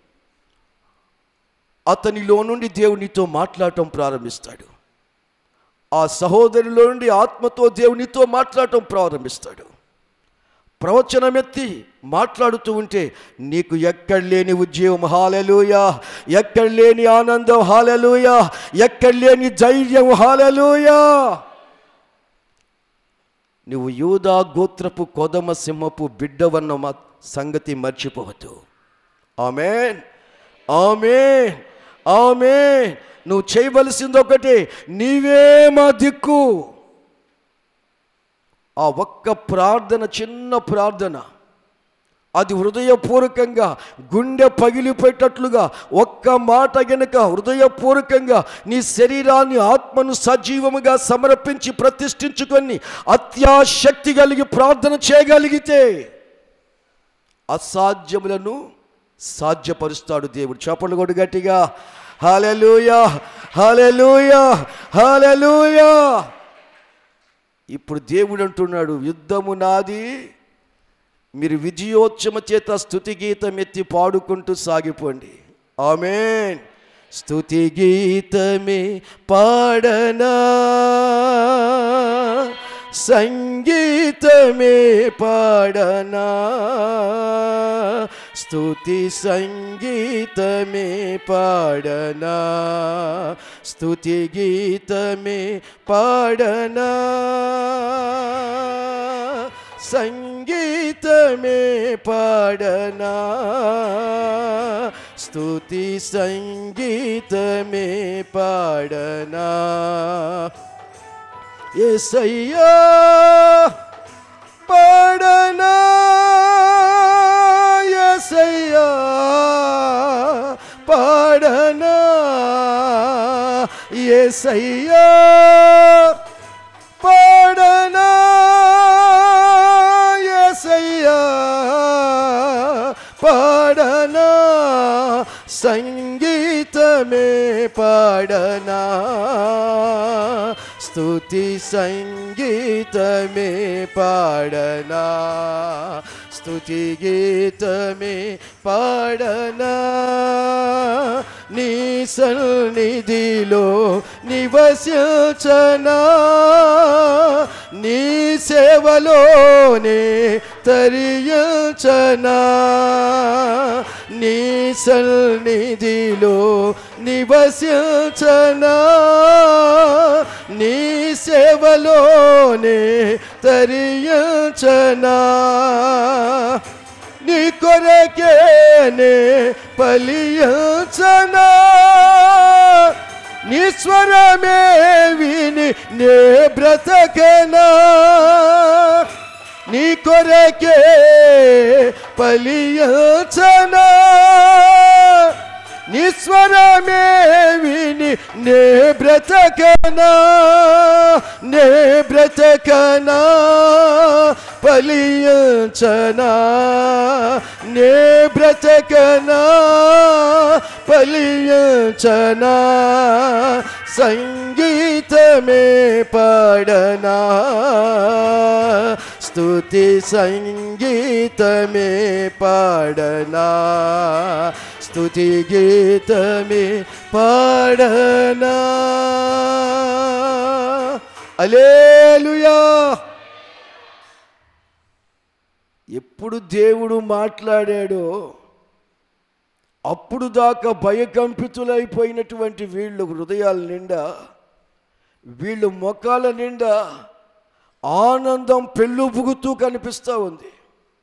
అతనిలో నుండి దేవునితో మాట్లాడటం ప్రారంభిస్తాడు ఆ సహోదరిలో నుండి ఆత్మతో దేవునితో మాట్లాడటం ప్రారంభిస్తాడు ప్రవచనమెత్తి మాట్లాడుతూ ఉంటే నీకు ఎక్కడ లేని ఉద్యోగం హాలెలుయా ఎక్కడ లేని ఆనందం హాలెలుయా ఎక్కడ లేని ధైర్యం హాలెలుయా నువ్వు యూదా గోత్రపు కొదమ సింహపు బిడ్డవన్న మా సంగతి మర్చిపోవద్దు ఆమెన్ ఆమెన్ ఆమెన్ నువ్వు చేయవలసింది ఒకటి నీవే మా దిక్కు ఆ ఒక్క ప్రార్థన చిన్న ప్రార్థన అది హృదయపూర్వకంగా గుండె పగిలిపోయేటట్లుగా ఒక్క మాట గనుక హృదయపూర్వకంగా నీ శరీరాన్ని ఆత్మను సజీవముగా సమర్పించి ప్రతిష్ఠించుకొని అత్యాశక్తి కలిగి ప్రార్థన చేయగలిగితే అసాధ్యములను సాధ్యపరుస్తాడు దేవుడు చేపలు కూడా గట్టిగా హాలెలూయా హాలెలూయా హాలెలూయా ఇప్పుడు దేవుడు అంటున్నాడు యుద్ధము నాది మీరు విజయోత్సమ చేత స్థుతి గీతం ఎత్తి పాడుకుంటూ సాగిపోండి ఆమెన్ స్థుతి గీతమే పాడనా సంగీతమే పాడనా స్తుతి సంగీతమే పాడనా స్తుతి గీతమే పాడనా సంగీతమే పాడనా స్తుతి సంగీతమే పాడనా ఏసయ్యా పాడనా ఏసయ్యా పాడనా ఏసయ్యా పాడనా ఏసయ్యా పాడనా సంగీతమే పాడనా స్తుతి సంగీతమే పాడనా స్తుతి గీతమే పాడనా నీ సన్నిధిలో నివసించనా నీ సేవలోనే తరించనా నీ సన్నిధిలో నివసించనా నీ సేవలోనే తరించనా నీ కొరకేనే పలియంచనా నీ స్వరమే విని నే బ్రతకనా నీ కొరకే పలియంచనా నీ స్వరమే విని నే బ్రతకనా నే బ్రతకనా పలియంచనా నే బ్రతకనా పలియంచనా సంగీతమే పాడనా స్తుతి సంగీతమే పాడనా స్తుతి గీతమే పాడనా అలేలుయా ఎప్పుడు దేవుడు మాట్లాడాడో అప్పుడు దాకా భయకంపితులైపోయినటువంటి వీళ్ళు హృదయాల నిండా వీళ్ళు మొఖాల నిండా ఆనందం పెళ్ళుబుగుతూ కనిపిస్తూ ఉంది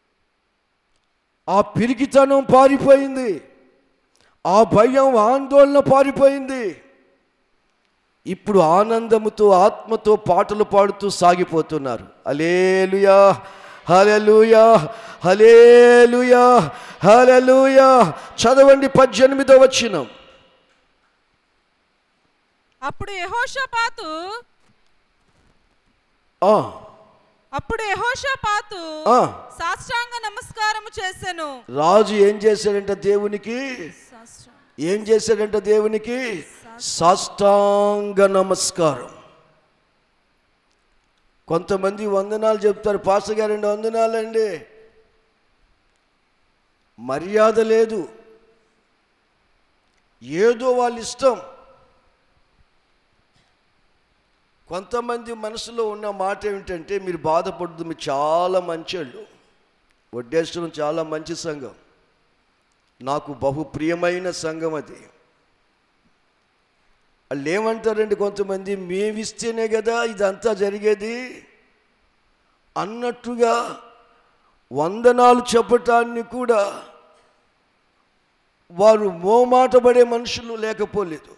ఆ పిరికితనం పారిపోయింది ఆ భయం ఆందోళన పారిపోయింది ఇప్పుడు ఆనందముతో ఆత్మతో పాటలు పాడుతూ సాగిపోతున్నారు అలేలుయా హలలుయా హలేలుయా హలలుయా చదవండి పద్దెనిమిదో వచ్చినం అప్పుడు యెహోషాపాతు ఆ, అప్పుడు యెహోషాపాతు ఆ. సాష్టాంగ నమస్కారము చేసెను రాజు ఏం చేశాడంట దేవునికి ఏం చేశాడంట దేవునికి సాష్టాంగ నమస్కారం కొంతమంది వందనాలు చెప్తారు పాస్ గారండి వందనాలండి మర్యాద లేదు ఏదో వాళ్ళ ఇష్టం కొంతమంది మనసులో ఉన్న మాట ఏమిటంటే మీరు బాధపడదు మీరు చాలా మంచోళ్ళు వడ్డేశ్వరం చాలా మంచి సంఘం నాకు బహు ప్రియమైన సంఘం అది వాళ్ళు ఏమంటారండి కొంతమంది మేమిస్తేనే కదా ఇదంతా జరిగేది అన్నట్టుగా వందనాలు చెప్పటాన్ని కూడా వారు మోమాటపడే మనుషులు లేకపోలేదు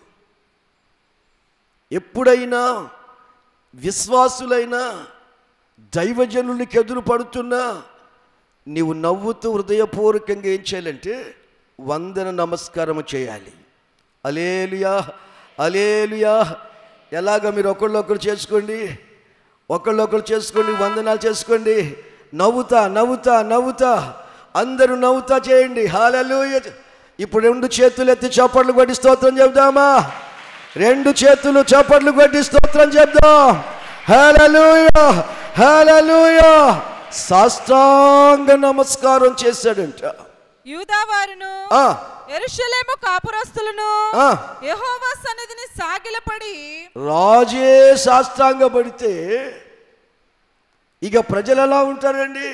ఎప్పుడైనా విశ్వాసులైనా దైవజనులకి ఎదురు పడుతున్నా నీవు నవ్వుతూ హృదయపూర్వకంగా ఏం చేయాలంటే వందన నమస్కారం చేయాలి అలేలుయా అలేలుయా ఎలాగ మీరు ఒకళ్ళొకరు చేసుకోండి ఒకళ్ళొకరు చేసుకోండి వందనాలు చేసుకోండి నవ్వుతా నవ్వుతా నవ్వుతా అందరూ నవ్వుతా చేయండి హాలూయ ఇప్పుడు రెండు చేతులు ఎత్తి చప్పట్లు కొట్టి స్తోత్రం చెప్దామా రెండు చేతులు చప్పట్లు కొట్టి స్తోత్రం చెప్దాం హల్లెలూయా హల్లెలూయా సాష్టాంగ నమస్కారం చేశాడంట యూదా వారును ఆ, ఎరుషలేము కాపురస్తులను ఆ. యెహోవా సన్నిధిని సాగిలపడి రాజే సాష్టాంగ పడితే ఇక ప్రజలు ఎలా ఉంటారండి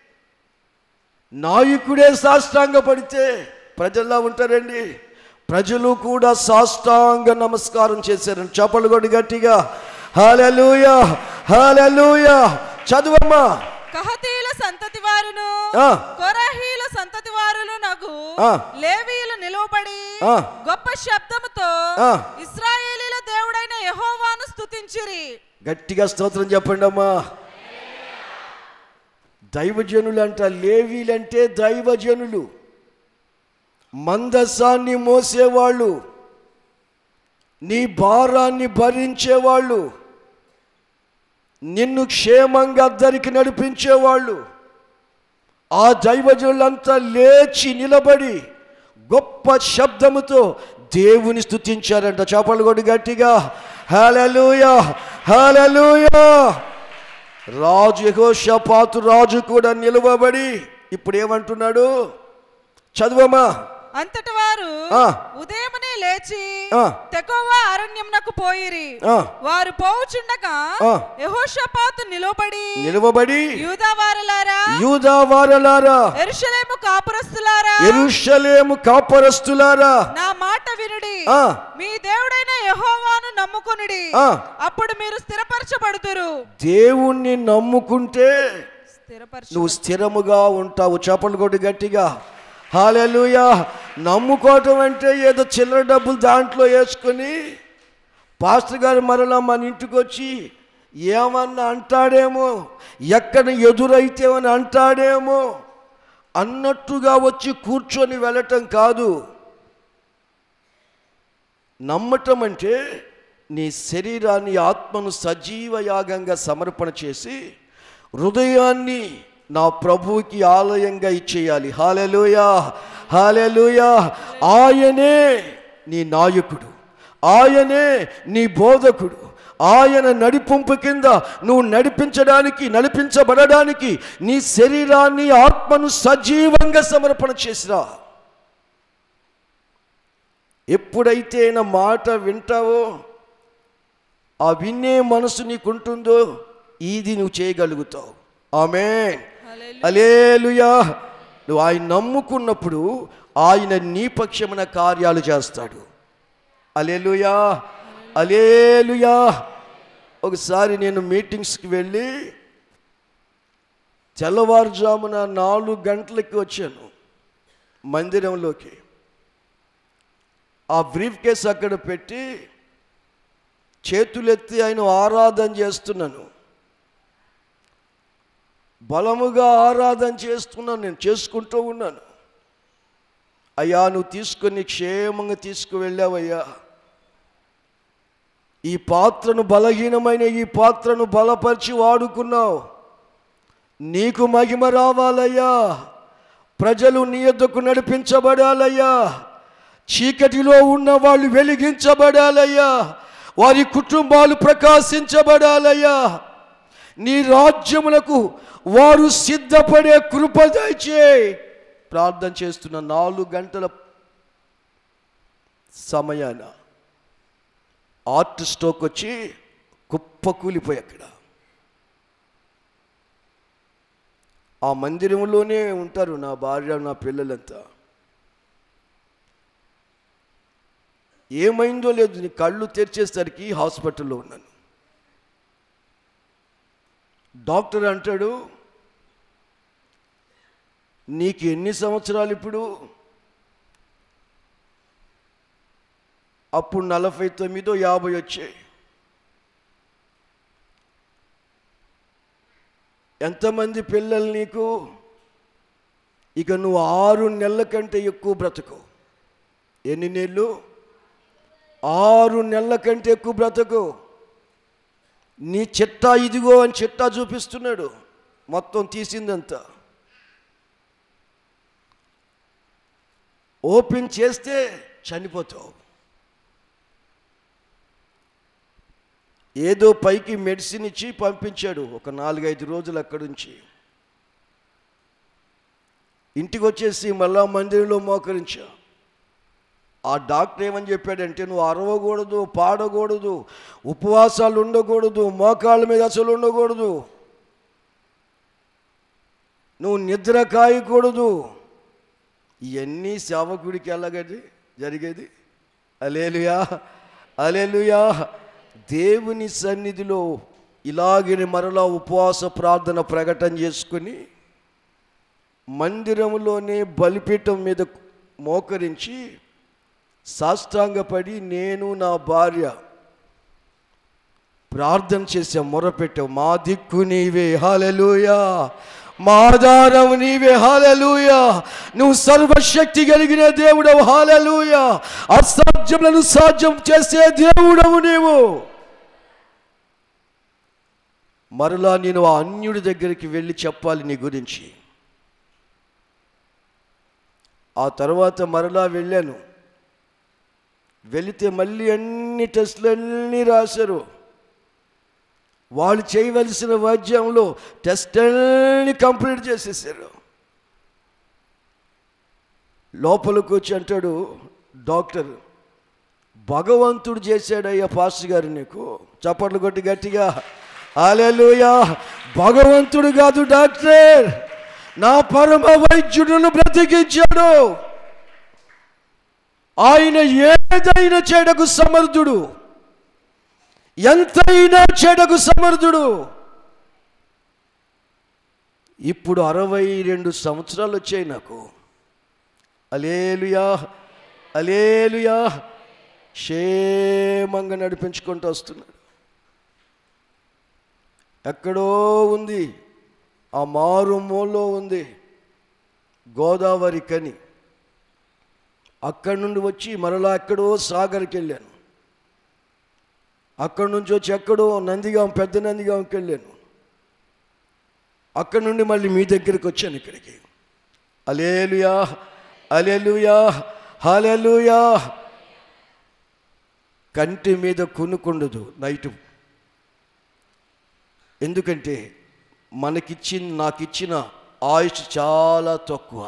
నాయకుడే సాష్టాంగ పడితే ప్రజలు ఎలా ఉంటారండి ప్రజలు కూడా సాష్టాంగ నమస్కారం చేశారండి చప్పలు కొడి గట్టిగా హాలూయా హాలూయా చదువమ్మా కహతీల సంతతి వారును ఆ. కొరహీల సంతతి వారును నగు ఆ. లేవీయులు నిలువబడి ఆ. గొప్ప శబ్దముతో ఆ. ఇస్రాయేలీల దేవుడైన యెహోవాను స్తుతించిరి గట్టిగా స్తోత్రం చెప్పండి అమ్మా దైవజనులు అంట లేవీలంటే దైవజనులు మందసాన్ని మోసేవాళ్ళు నీ భారాన్ని భరించేవాళ్ళు నిన్ను క్షేమంగా అద్దరికి నడిపించేవాళ్ళు ఆ దైవజనులంతా లేచి నిలబడి గొప్ప శబ్దముతో దేవుని స్తుతించారంట చేపలు కొడి గట్టిగా హల్లెలూయా హల్లెలూయా రాజు యెహోషాపాతు రాజు కూడా నిలవబడి ఇప్పుడు ఏమంటున్నాడు చదువమ్మా అంతటి వారు ఆ. ఉదయమునే లేచి ఆ. తెకోవా అరణ్యంనకు పోయిరి ఆ. వారు పోవుచుండగా ఆ. యెహోషాపాతు నిలబడి నిలవబడి యూదా వారలారా యూదా వారలారా ఎరుషలేము కాపురస్తులారా ఎరుషలేము కాపరస్తులారా నా మాట వినుడి ఆ. మీ దేవుడైన యెహోవాను నమ్ముకొనుడి ఆ. అప్పుడు మీరు స్థిరపరచబడుతురు దేవుణ్ణి నమ్ముకుంటే స్థిరపరచ నువ్వు స్థిరముగా ఉంటావు చేపలు కొట్టి గట్టిగా హాలెలుయా నమ్ముకోవటం అంటే ఏదో చిల్లర డబ్బులు దాంట్లో వేసుకొని పాస్టర్ గారు మరలా మన ఇంటికి వచ్చి ఏమన్నా అంటాడేమో ఎక్కడ ఎదురైతే అని అంటాడేమో అన్నట్టుగా వచ్చి కూర్చొని వెళ్ళటం కాదు నమ్మటం అంటే నీ శరీరాన్ని ఆత్మను సజీవ యాగంగా సమర్పణ చేసి హృదయాన్ని నా ప్రభువుకి ఆలయంగా ఇచ్చేయాలి హాలెలుయా హాలెలుయా ఆయనే నీ నాయకుడు ఆయనే నీ బోధకుడు ఆయన నడిపింపు కింద నువ్వు నడిపించడానికి నడిపించబడడానికి నీ శరీరాన్ని ఆత్మను సజీవంగా సమర్పణ చేసిరా ఎప్పుడైతే నా మాట వింటావో ఆ వినే మనసు నీకుంటుందో ఇది నువ్వు చేయగలుగుతావు ఆమె అలేలుయా నువ్వు ఆయన నమ్ముకున్నప్పుడు ఆయన నీ పక్షమున కార్యాలు చేస్తాడు అలేలుయా అలేలుయా ఒకసారి నేను మీటింగ్స్కి వెళ్ళి తెల్లవారుజామున నాలుగు గంటలకి వచ్చాను మందిరంలోకి ఆ బ్రీఫ్ కేస్ అక్కడ పెట్టి చేతులెత్తి ఆయన ఆరాధన చేస్తున్నాను బలముగా ఆరాధన చేస్తున్నాను నేను చేసుకుంటూ ఉన్నాను అయ్యా నువ్వు తీసుకొని క్షేమంగా తీసుకువెళ్ళావయ్యా ఈ పాత్రను బలహీనమైన ఈ పాత్రను బలపరిచి వాడుకున్నావు నీకు మహిమ రావాలయ్యా ప్రజలు నీ యొద్దకు నడిపించబడాలయ్యా చీకటిలో ఉన్న వాళ్ళు వెలిగించబడాలయ్యా వారి కుటుంబాలు ప్రకాశించబడాలయ్యా నీ రాజ్యములకు వారు సిద్ధపడే కృప దయచే ప్రార్థన చేస్తున్న నాలుగు గంటల సమయాన ఆర్ట్ స్టోక్ వచ్చి కుప్ప కూలిపోయి అక్కడ ఆ మందిరంలోనే ఉంటారు నా భార్య నా పిల్లలంతా ఏమైందో లేదు నీ కళ్ళు తెరిచేసరికి హాస్పిటల్లో ఉన్నాను డాక్టర్ అంటాడు నీకు ఎన్ని సంవత్సరాలు ఇప్పుడు అప్పుడు నలభై తొమ్మిదో యాభై వచ్చాయి ఎంతమంది పిల్లలు నీకు ఇక నువ్వు ఆరు నెలల కంటే ఎక్కువ బ్రతుకు ఎన్ని నెలలు ఆరు నెలల కంటే ఎక్కువ బ్రతుకు నీ చిట్టా ఇదిగో అని చిట్టా చూపిస్తున్నాడు మొత్తం తీసిందంతా ఓపెన్ చేస్తే చనిపోతావు ఏదో పైకి మెడిసిన్ ఇచ్చి పంపించాడు ఒక నాలుగైదు రోజులు అక్కడి నుంచి ఇంటికి వచ్చేసి మళ్ళా మందిరంలో మోకరించా ఆ డాక్టర్ ఏమని చెప్పాడంటే నువ్వు అరవకూడదు పాడకూడదు ఉపవాసాలు ఉండకూడదు మోకాళ్ళ మీద అసలు ఉండకూడదు నువ్వు నిద్ర కాయకూడదు ఇవన్నీ సేవకుడికి ఎలాగది జరిగేది అలేలుయా అలేలుయా దేవుని సన్నిధిలో ఇలాగే మరలా ఉపవాస ప్రార్థన ప్రకటన చేసుకుని మందిరంలోనే బలిపీఠం మీద మోకరించి సాష్టాంగపడి నేను నా భార్య ప్రార్థన చేసే మొరపెట్టావు మా దిక్కు నీవే హాలెలూయా మా ఆధారం నీవే హాలెలూయా నువ్వు సర్వశక్తి కలిగిన దేవుడవు హాలెలూయా అసాధ్యములను సాధ్యం చేసే దేవుడవు నీవు మరలా నేను ఆ అన్యుడి దగ్గరికి వెళ్ళి చెప్పాలి నీ గురించి ఆ తర్వాత మరలా వెళ్ళాను వెళితే మళ్ళీ అన్ని టెస్టులు అన్నీ రాశారు వాళ్ళు చేయవలసిన వైద్యంలో టెస్ట్ అన్ని కంప్లీట్ చేసేసారు లోపలికి వచ్చి అంటాడు డాక్టర్ భగవంతుడు చేశాడయ్యా పాస్టర్ గారు నీకు చప్పట్లు కొట్టి గట్టిగా ఆలెలుయా భగవంతుడు కాదు డాక్టర్ నా పరమ వైద్యుడును బ్రతికించాడు ఆయన ఏదైనా చెడకు సమర్థుడు ఎంతైనా చెడకు సమర్థుడు ఇప్పుడు అరవై రెండు సంవత్సరాలు వచ్చాయి నాకు అలేలుయా అలేలుయా క్షేమంగా నడిపించుకుంటూ వస్తున్నాడు ఎక్కడో ఉంది ఆ మారుమూలలో ఉంది గోదావరి కని అక్కడి నుండి వచ్చి మరలా ఎక్కడో సాగర్కి వెళ్ళాను అక్కడి నుంచి వచ్చి ఎక్కడో నందిగాం పెద్ద నందిగాంకి వెళ్ళాను అక్కడి నుండి మళ్ళీ మీ దగ్గరికి వచ్చాను ఇక్కడికి అలేలుయా అలెలుయా హలెలుయా కంటి మీద కొనుక్కుండదు నైటు ఎందుకంటే మనకిచ్చిన నాకిచ్చిన ఆయుష్ చాలా తక్కువ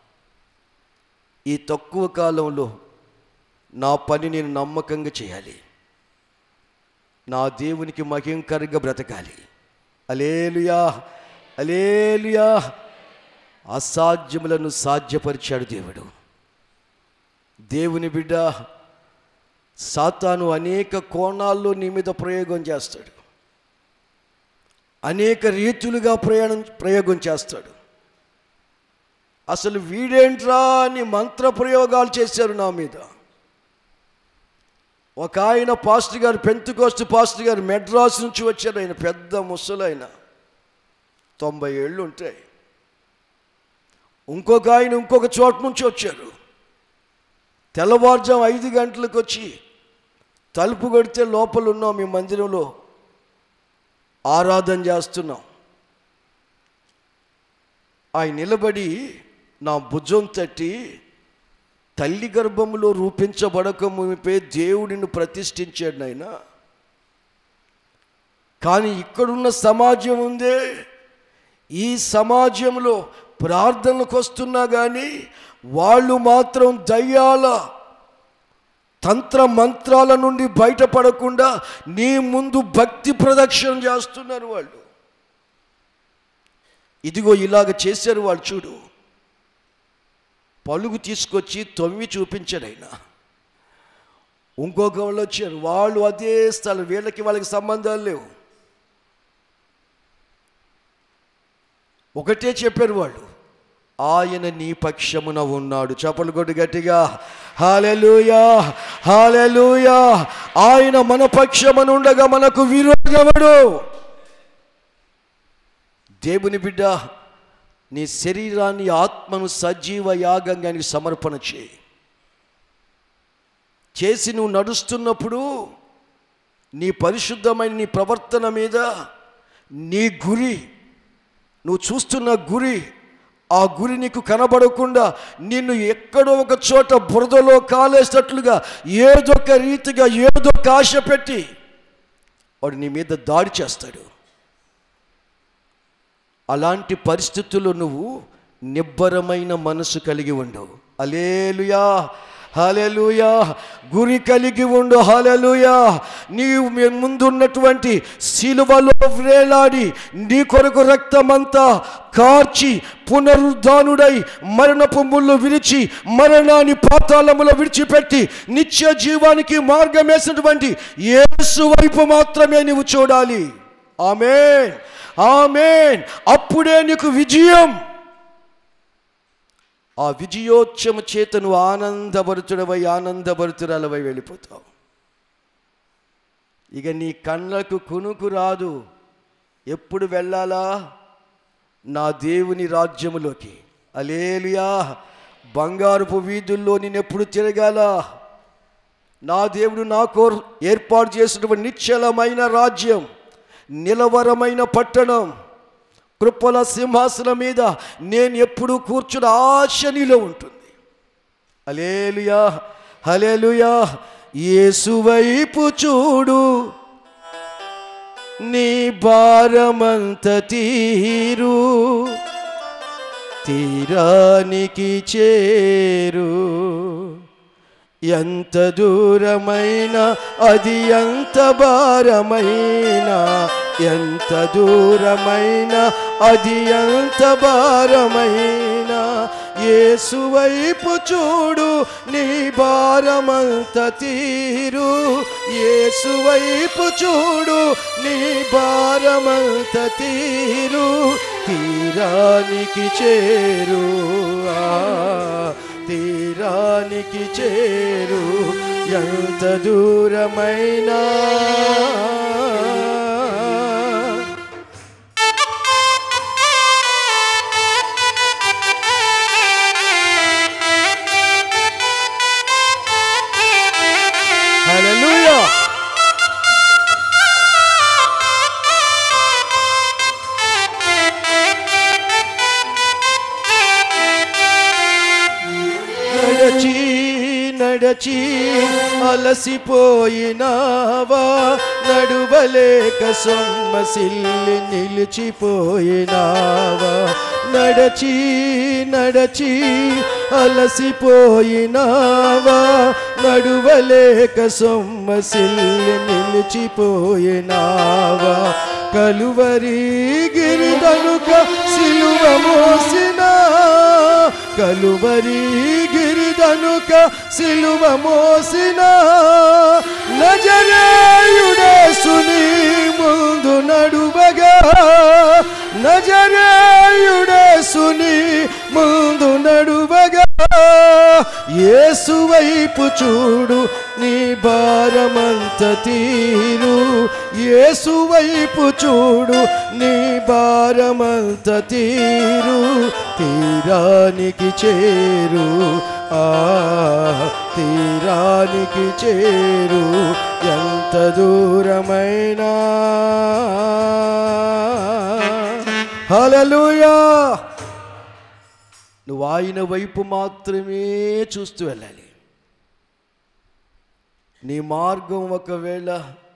ఈ తక్కువ కాలంలో నా పని నేను నమ్మకంగా చేయాలి నా దేవునికి మహింకరంగా బ్రతకాలి అలేలుయా అలేలుయా అసాధ్యములను సాధ్యపరిచాడు దేవుడు దేవుని బిడ్డ సాతాను అనేక కోణాల్లో నీ మీద ప్రయోగం చేస్తాడు అనేక రీతులుగా ప్రయాణం ప్రయోగం చేస్తాడు అసలు వీడేంట్రా అని మంత్ర ప్రయోగాలు చేశారు నా మీద ఒక ఆయన పాస్టర్ గారు పెంతుకోస్తు పాస్టర్ గారు మెడ్రాస్ నుంచి వచ్చారు ఆయన పెద్ద ముసలైన తొంభై ఏళ్ళు ఉంటాయి ఇంకొక ఆయన ఇంకొక చోట నుంచి వచ్చారు తెల్లవారుజాము ఐదు గంటలకు వచ్చి తలుపు కొడితే లోపల ఉన్నాం మీ మందిరంలో ఆరాధన చేస్తున్నాం ఆయన నిలబడి నా భుజం తట్టి తల్లి గర్భములో రూపించబడక మునిపే దేవుడిని ప్రతిష్ఠించాడు నాయన కానీ ఇక్కడున్న సమాజం ఉందే ఈ సమాజంలో ప్రార్థనలకు వస్తున్నా కానీ వాళ్ళు మాత్రం దయ్యాల తంత్ర మంత్రాల నుండి బయటపడకుండా నీ ముందు భక్తి ప్రదక్షిణ చేస్తున్నారు వాళ్ళు ఇదిగో ఇలాగ చేశారు వాళ్ళు చూడు పలుగు తీసుకొచ్చి తొమ్మి చూపించాడు ఆయన ఇంకొక వాళ్ళు వచ్చారు వాళ్ళు అదే స్థలం వీళ్ళకి వాళ్ళకి సంబంధాలు లేవు ఒకటే చెప్పారు వాళ్ళు ఆయన నీ పక్షమున ఉన్నాడు చపలు కొట్టు గట్టిగా హాలెలూయా హాలెలూయా ఆయన మన పక్షమున ఉండగా మనకు విరోధముడు దేవుని బిడ్డ నీ శరీరాన్ని ఆత్మను సజీవ యాగంగా నీకు సమర్పణ చేయి చేసి నువ్వు నడుస్తున్నప్పుడు నీ పరిశుద్ధమైన నీ ప్రవర్తన మీద నీ గురి నువ్వు చూస్తున్న గురి ఆ గురి నీకు కనబడకుండా నిన్ను ఎక్కడో ఒక చోట బురదలో కాలేసినట్లుగా ఏదొక రీతిగా ఏదొక ఆశ పెట్టి వాడు నీ మీద దాడి చేస్తాడు అలాంటి పరిస్థితుల్లో నువ్వు నిబ్బరమైన మనసు కలిగి ఉండవు అలేలుయా హలెలుయా గురి కలిగి ఉండు హలెలుయా నీవు మీ ముందున్నటువంటి శిలువలో వ్రేలాడి నీ కొరకు రక్తమంతా కార్చి పునరుద్ధానుడై మరణపు ముళ్ళు విరిచి మరణాన్ని పాతాళములో విడిచిపెట్టి నిత్య జీవానికి మార్గం వేసినటువంటి యేసు వైపు మాత్రమే నీవు చూడాలి ఆమెన్ ఆమెన్ అప్పుడే నీకు విజయం ఆ విజయోత్సవ చేత నువ్వు ఆనందభరితుడవై ఆనందభరితురాలవై వెళ్ళిపోతావు ఇక నీ కళ్ళకు కునుకు రాదు ఎప్పుడు వెళ్ళాలా నా దేవుని రాజ్యములోకి అలేలుయా బంగారుపు వీధుల్లో నేను ఎప్పుడు తిరగాల నా దేవుడు నా కోర్ ఏర్పాటు చేసినటువంటి నిశ్చలమైన రాజ్యం నిలవరమైన పట్టణం కృపల సింహాసనం మీద నేను ఎప్పుడు కూర్చున్న ఆశ నీలో ఉంటుంది అలేలుయా హలేలుయా యేసువైపు చూడు నీ భారమంత తీరు తీరానికి చేరు ఎంత దూరమైన అది ఎంత భారమైన ఎంత దూరమైన అది ఎంత భారమైన యేసువైపు చూడు నీ భారమంత తీరు యేసువైపు చూడు నీ భారమంత తీరు తీరానికి చేరు ఆ తీరానికి చేరు ఎంత దూరమైనా హల్లెలూయా నడచి నడచి అలసిపోయినావా నడువలేక సొమ్మసిల్లి నిలిచిపోయినావా నడచి నడచి అలసిపోయినావా నడువలేక సొమ్మసిల్లి నిలిచిపోయినావా కలువరి గిరిదనుక సిలువ మోసినా కలువరి గిరిదనుక సిలువ మోసిన నజరేయుడేసుని ముందు నడువగా నజరేయుడేసుని ముందు నడువగా యేసు వైపు చూడు నీ భారమంత తీరు యేసు వైపు చూడు నీ భారమంత తీరు తీరానికి చేరు ఆ తీరానికి చేరు ఎంత దూరమైనా హల్లెలూయా నువ్వు ఆయన వైపు మాత్రమే చూస్తూ వెళ్ళాలి నీ మార్గం ఒకవేళ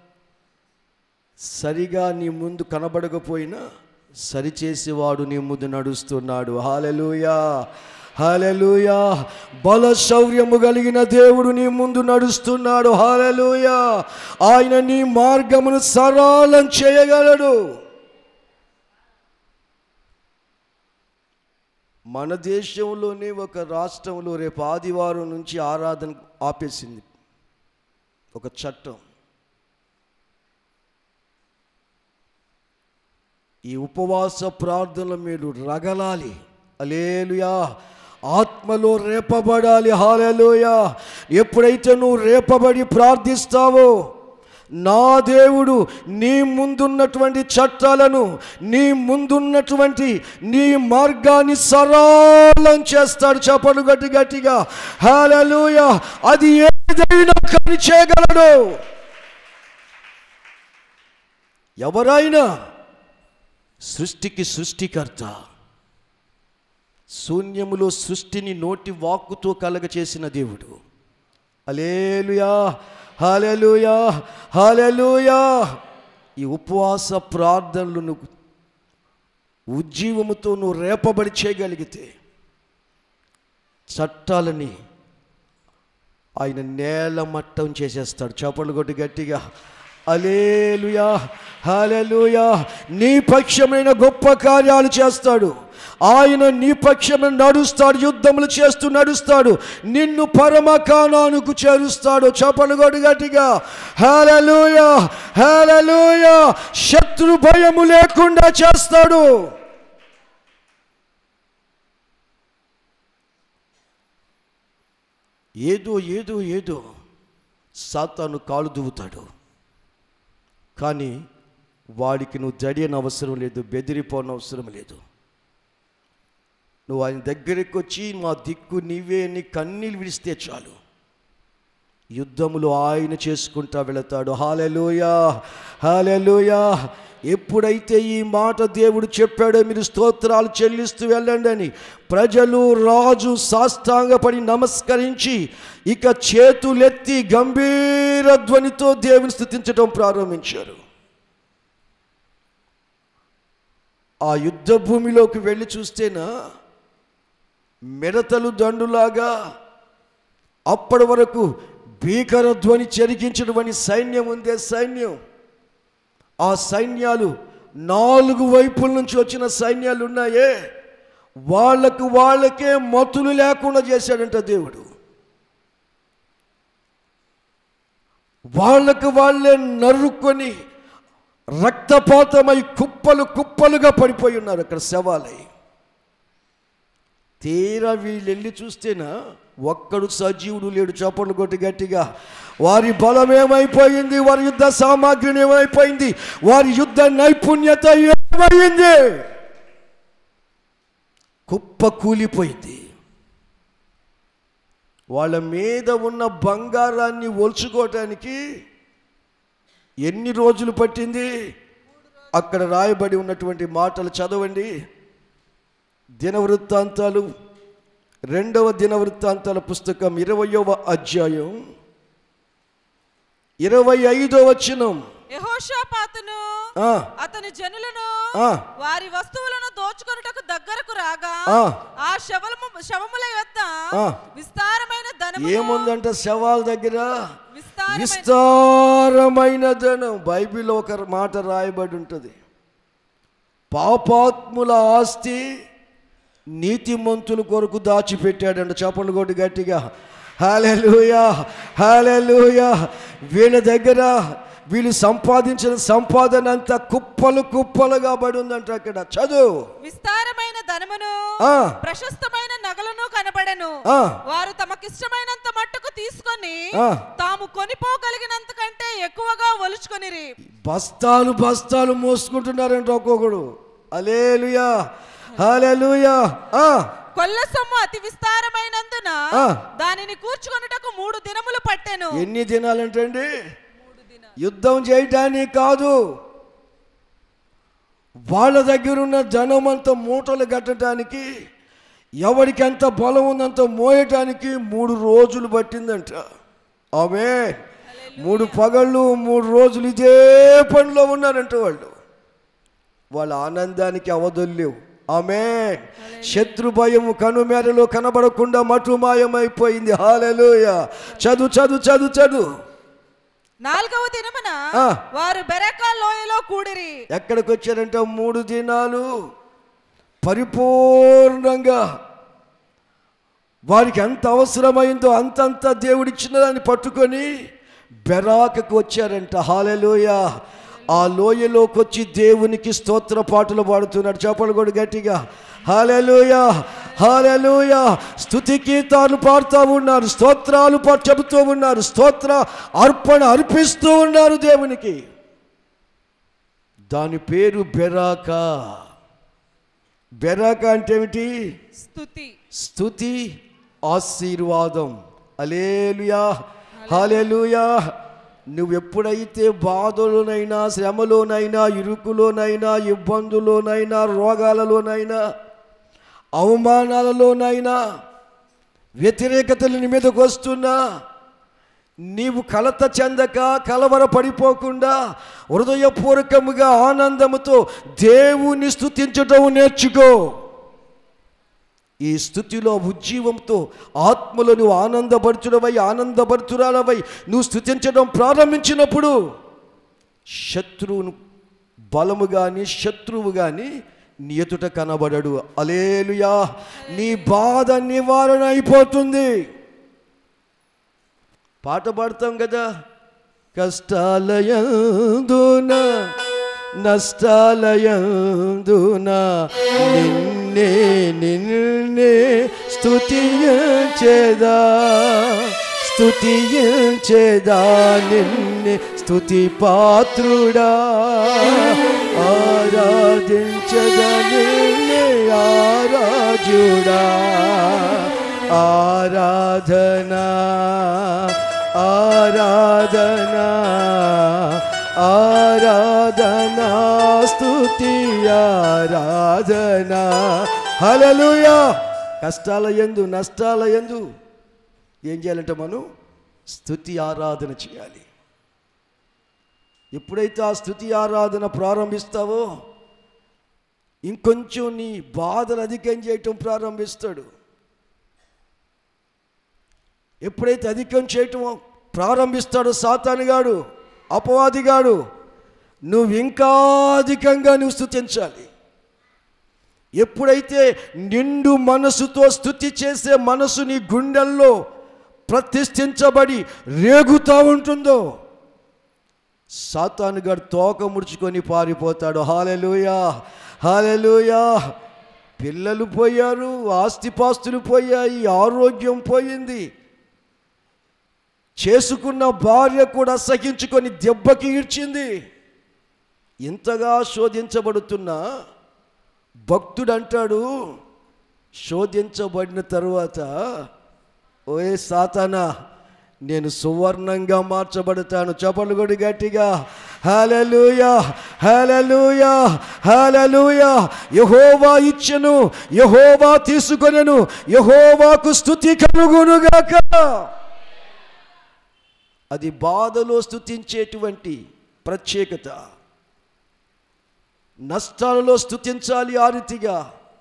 సరిగా నీ ముందు కనబడకపోయినా సరిచేసేవాడు నీ ముందు నడుస్తున్నాడు హాలెలుయా హాలెలుయా బల శౌర్యము కలిగిన దేవుడు నీ ముందు నడుస్తున్నాడు హాలెలుయా ఆయన నీ మార్గమును సరళం చేయగలడు మన దేశంలోనే ఒక రాష్ట్రంలో రేపు ఆదివారం నుంచి ఆరాధన ఆపేసింది ఒక చట్టం ఈ ఉపవాస ప్రార్థనలు మీరు రగలాలి అలేలుయా ఆత్మలో రేపబడాలి హాలెలుయా ఎప్పుడైతే నువ్వు రేపబడి ప్రార్థిస్తావో నా దేవుడు నీ ముందున్నటువంటి చట్టాలను నీ ముందున్నటువంటి నీ మార్గాన్ని సరళం చేస్తాడు చెప్పలు గట్టి గట్టిగా హాలెలుయా అది ఏదైనా కానీ చేయగలడు ఎవరైనా సృష్టికి సృష్టికర్త శూన్యములో సృష్టిని నోటి వాక్కుతో కలగ చేసిన దేవుడు అలేలుయా హాలెలుయా హాలెలుయా ఈ ఉపవాస ప్రార్థనలు నువ్వు ఉజ్జీవముతో నువ్వు రేపబడి చేయగలిగితే చట్టాలని ఆయన నేల మట్టం చేసేస్తాడు చపలు కొట్టి గట్టిగా అలేలుయా హాలెలుయా నీ పక్షమైన గొప్ప కార్యాలు చేస్తాడు ఆయన నీ పక్షమైన నడుస్తాడు యుద్ధములు చేస్తూ నడుస్తాడు నిన్ను పరమకానానికి చేరుస్తాడు చపలు కొట్టి గట్టిగా హాలెలుయా హాలెలుయా శత్రు భయము లేకుండా చేస్తాడు ఏదో ఏదో ఏదో సాతాను కాలు దువ్వుతాడు కానీ వాడికి నువ్వు జడియని అవసరం లేదు బెదిరిపోని అవసరం లేదు నువ్వు ఆయన దగ్గరికి వచ్చి మా దిక్కు నీవే అని కన్నీళ్ళు విడిస్తే చాలు యుద్ధములు ఆయన చేసుకుంటా వెళతాడు హాలెలుయా హాలెలుయా ఎప్పుడైతే ఈ మాట దేవుడు చెప్పాడో మీరు స్తోత్రాలు చెల్లిస్తూ వెళ్ళండి అని ప్రజలు రాజు సాష్టాంగపడి నమస్కరించి ఇక చేతులెత్తి గంభీర ధ్వనితో దేవుని స్థుతించడం ప్రారంభించారు ఆ యుద్ధ భూమిలోకి వెళ్ళి చూస్తేనా మిడతలు దండులాగా అప్పటి వరకు భీకర ధ్వని చెరిగించడం సైన్యం ఉందే సైన్యం ఆ సైన్యాలు నాలుగు వైపుల నుంచి వచ్చిన సైన్యాలు ఉన్నాయే వాళ్ళకు వాళ్ళకే మతులు లేకుండా చేశాడంట దేవుడు వాళ్ళకు వాళ్ళే నరుక్కొని రక్తపాతమై కుప్పలు కుప్పలుగా పడిపోయి ఉన్నారు అక్కడ శవాలై తీరా వీళ్ళు వెళ్ళి చూస్తేనా ఒక్కడు సజీవుడు లేడు చప్పట్లు కొట్టి గట్టిగా వారి బలం ఏమైపోయింది వారి యుద్ధ సామాగ్రిని ఏమైపోయింది వారి యుద్ధ నైపుణ్యత ఏమైంది కుప్ప కూలిపోయింది వాళ్ళ మీద ఉన్న బంగారాన్ని ఒలుచుకోవటానికి ఎన్ని రోజులు పట్టింది అక్కడ రాయబడి ఉన్నటువంటి మాటలు చదవండి దినవృత్తాంతాలు రెండవ దినవృత్తాంతాల పుస్తకం ఇరవయవ అధ్యాయం ఇరవై ఐదో వచనం యెహోషాపాతును ఆ, అతని జనులను ఆ, వారి వస్తువులను దోచుకొనుటకు దగ్గరకు రాగా ఆ. ఆ శవము శవముల యొద్ద ఆ. విస్తారమైన ధనము ఏముందంట శవాల దగ్గర విస్తారమైన విస్తారమైన ధనం బైబిల్ ఒక మాట రాయబడి ఉంటుంది పాపాత్ముల ఆస్తి నీతిమంతుల కొరకు దాచిపెట్టాడంట చప్పలు కొట్టి గట్టిగా హాలెలుయా హాలెలుయా వీళ్ళ దగ్గర వీళ్ళు సంపాదించిన సంపాదన అంతా కుప్పలు కుప్పలుగా పడి ఉందంట అక్కడ చదువు విస్తారమైన ధనమును ఆ, ప్రశస్తమైన నగలను కనబడెను ఆ. వారు తమకిష్టమైనంత మట్టుకు తీసుకొని ఆ. తాము కొనిపోగలిగినంత కంటే ఎక్కువగా ఒలుచుకొనిరి బస్తాలు బస్తాలు మోసుకుంటున్నారంట ఒక్కొక్కడు అలేలుయా హాలెలుయా ఆ, కొల్ల సొమ్ము అతి విస్తారమైనందున ఆ. దానిని కూర్చుకొనుటకు మూడు దినములు పట్టెను ఎన్ని దినాలంటండి యుద్ధం చేయటానికి కాదు వాళ్ళ దగ్గర ఉన్న ధనం అంతా మూటలు కట్టడానికి ఎవరికి ఎంత బలం ఉందంత మోయటానికి మూడు రోజులు పట్టిందంట ఆమె మూడు పగళ్ళు మూడు రోజులు ఇదే పనిలో ఉన్నారంట వాళ్ళు వాళ్ళ ఆనందానికి అవధులు లేవు ఆమె శత్రు భయము కనుమేరలో కనబడకుండా మటుమాయమైపోయింది హాలెలుయ చదువు చదువు చదువు చదువు నాలుగవ దినమున ఆ. వారు బెరకా లోయలో కూడిరి ఎక్కడికి వచ్చారంటే మూడు దినాలు పరిపూర్ణంగా వారికి ఎంత అవసరమైందో అంతంత దేవుడిచ్చిన దాన్ని పట్టుకొని బెరాకకు వచ్చారంట హాలెలోయ ఆ లోయలోకి వచ్చి దేవునికి స్తోత్ర పాటలు పాడుతున్నాడు చెప్పలు కూడా గట్టిగా హాలెలోయ హాలెలోయ స్తుతి గీతాలు పాడుతూ ఉన్నారు స్తోత్రాలు పా- చెబుతూ ఉన్నారు స్తోత్ర అర్పణ అర్పిస్తూ ఉన్నారు దేవునికి దాని పేరు బెరాకా బెరాకా అంటే ఏమిటి స్తుతి స్తుతి ఆశీర్వాదం అలేలుయా హాలేలుయా నువ్వు ఎప్పుడైతే బాధలోనైనా శ్రమలోనైనా ఇరుకులోనైనా ఇబ్బందులోనైనా రోగాలలోనైనా అవమానాలలోనైనా వ్యతిరేకతలు నీ మీదకు వస్తున్నా నీవు కలత చెందక కలవర పడిపోకుండా హృదయపూర్వకముగా ఆనందముతో దేవుని స్తుతించటం నేర్చుకో ఈ స్థుతిలో ఉజ్జీవంతో ఆత్మలో నువ్వు ఆనందపరచుడవై ఆనందపరచురాలవై నువ్వు స్థుతించడం ప్రారంభించినప్పుడు శత్రువును బలము కానీ శత్రువు కానీ నీ ఎదుట కనబడడు అలేలుయా నీ బాధ నివారణ అయిపోతుంది పాట పాడతాం కదా కష్టాలయందున నష్టాలయందున నిన్నే నిన్నే స్తుతించేదా స్తుతించేదా నిన్నే స్తుతి పాత్రుడా ఆరాధించదా నిన్నే ఆరాజుడా ఆరాధనా ఆరాధనా ఆరాధనా స్తుతి ఆరాధనా హల్లెలూయా కష్టాల ఎందు నష్టాల ఎందు ఏం చేయాలంటే మనం స్తుతి ఆరాధన చేయాలి ఎప్పుడైతే ఆ స్తుతి ఆరాధన ప్రారంభిస్తావో ఇంకొంచెం నీ బాధలు అధికం చేయటం ప్రారంభిస్తాడు ఎప్పుడైతే అధికం చేయటం ప్రారంభిస్తాడో సాతానుగాడు అపవాదిగాడు నువ్వు ఇంకా అధికంగా నువ్వు స్థుతించాలి ఎప్పుడైతే నిండు మనసుతో స్థుతి చేసే మనసు నీ గుండెల్లో ప్రతిష్ఠించబడి రేగుతూ ఉంటుందో సాతానుగాడు తోక ముడుచుకొని పారిపోతాడు హాలెలుయా హాలెలుయా పిల్లలు పోయారు ఆస్తిపాస్తులు పోయాయి ఆరోగ్యం పోయింది చేసుకున్న భార్య కూడా సహించుకొని దెబ్బకి ఈడ్చింది ఇంతగా శోధించబడుతున్నా భక్తుడు అంటాడు శోధించబడిన తరువాత ఓయే సాతానా నేను సువర్ణంగా మార్చబడతాను చపలు కొడి గట్టిగా హల్లెలూయా హల్లెలూయా హల్లెలూయా యహోవా ఇచ్చెను యహోవా తీసుకొనెను యహోవాకు స్థుతి కనుగొనుగాక అది బాధలో స్థుతించేటువంటి ప్రత్యేకత నష్టాలలో స్థుతించాలి ఆ రీతిగా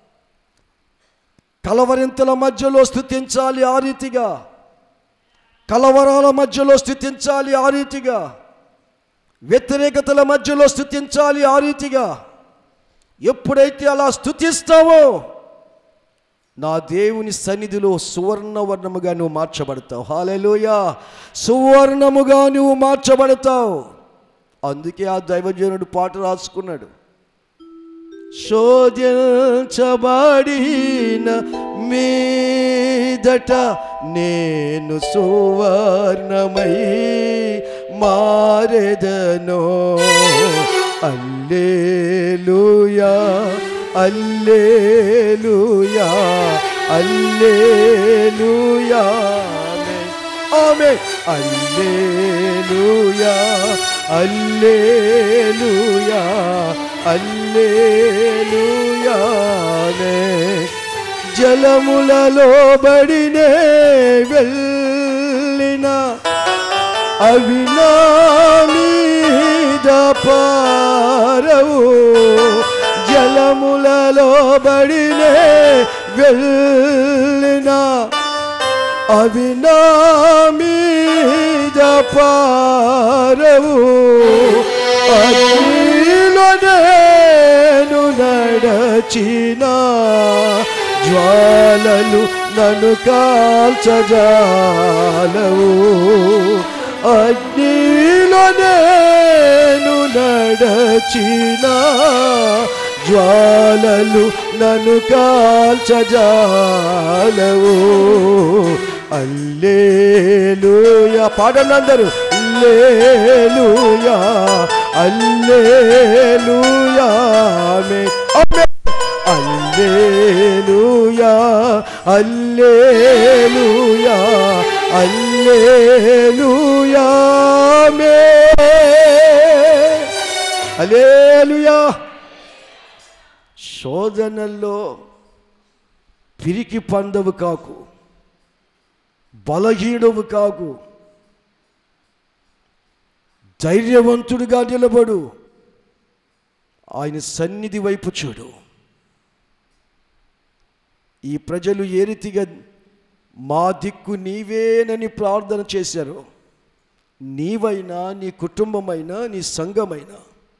కలవరింతల మధ్యలో స్థుతించాలి ఆ రీతిగా కలవరాల మధ్యలో స్థుతించాలి ఆ రీతిగా వ్యతిరేకతల మధ్యలో స్థుతించాలి ఆ రీతిగా ఎప్పుడైతే అలా స్థుతిస్తావో నా దేవుని సన్నిధిలో సువర్ణవర్ణముగా నువ్వు మార్చబడతావు హాలెలుయా సువర్ణముగా నువ్వు మార్చబడతావు అందుకే ఆ దైవజనుడు పాట రాసుకున్నాడు శోధించబడిన మీదట నేను సువర్ణమై మారెదనో అల్లేలుయా అల్లేలుయా అల్లేలుయా ఆమె అల్లేలుయా అల్లేలుయా అల్లేలుయానే జలములలో బడినే వెళ్ళిన అవి నా మీద పారవు జలములలో బడినే వెళ్ళిన అవి నా మీద పారవు అగ్నిలో నేను నడచిన నడచిన జ్వాలలు నన్ను కాల్చజాలవు అగ్నిలో నేను నడచిన జ్వాలలు నన్ను కాల్చజాలవు అల్లేలుయా పాడండి అల్లేలుయా అల్లేలుయా ఆమె అల్లేలుయా అల్లేలుయా అల్లేలుయా మే అల్లేలుయా శోధనల్లో పిరికి పందవు కాకు బలహీనవు కాకు ధైర్యవంతుడిగా నిలబడు ఆయన సన్నిధి వైపు చూడు ఈ ప్రజలు ఏ రీతిగా మా దిక్కు నీవేనని ప్రార్థన చేశారు నీవైనా నీ కుటుంబమైనా నీ సంఘమైనా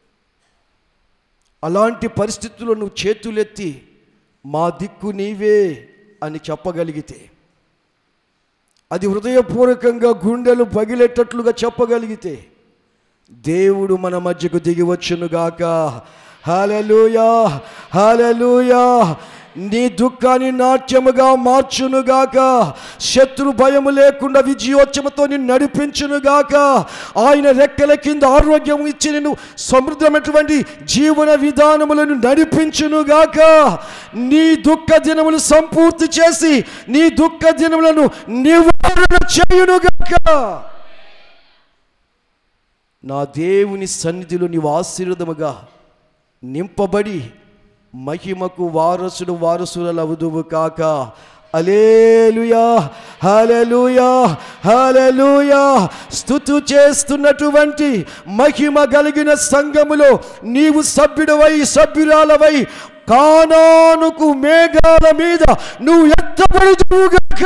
అలాంటి పరిస్థితుల్లో నువ్వు చేతులెత్తి మా దిక్కు నీవే అని చెప్పగలిగితే అది హృదయపూర్వకంగా గుండెలు పగిలేటట్లుగా చెప్పగలిగితే దేవుడు మన మధ్యకు దిగి వచ్చునుగాక హాలలుయా హాలలుయా నీ దుఃఖాన్ని నాట్యముగా మార్చునుగాక శత్రు భయము లేకుండా విజయోత్సవతో నిన్ను నడిపించునుగాక ఆయన రెక్కల కింద ఆరోగ్యం ఇచ్చి నిన్ను సమృద్ధమైనటువంటి జీవన విధానములను నడిపించునుగాక నీ దుఃఖ దినములు సంపూర్తి చేసి నీ దుఃఖ దినములను నివారణ చేయునుగాక నా దేవుని సన్నిధిలో నీవు ఆశీర్వదముగా నింపబడి మహిమకు వారసుడు వారసులవుదువు కాక అలేలుయా హలలుయా హలలుయా స్థుతు చేస్తున్నటువంటి మహిమ కలిగిన సంఘములో నీవు సభ్యుడవై సభ్యురాలవై కానానుకు మేఘాల మీద నువ్వు ఎత్తబడుతువుగాక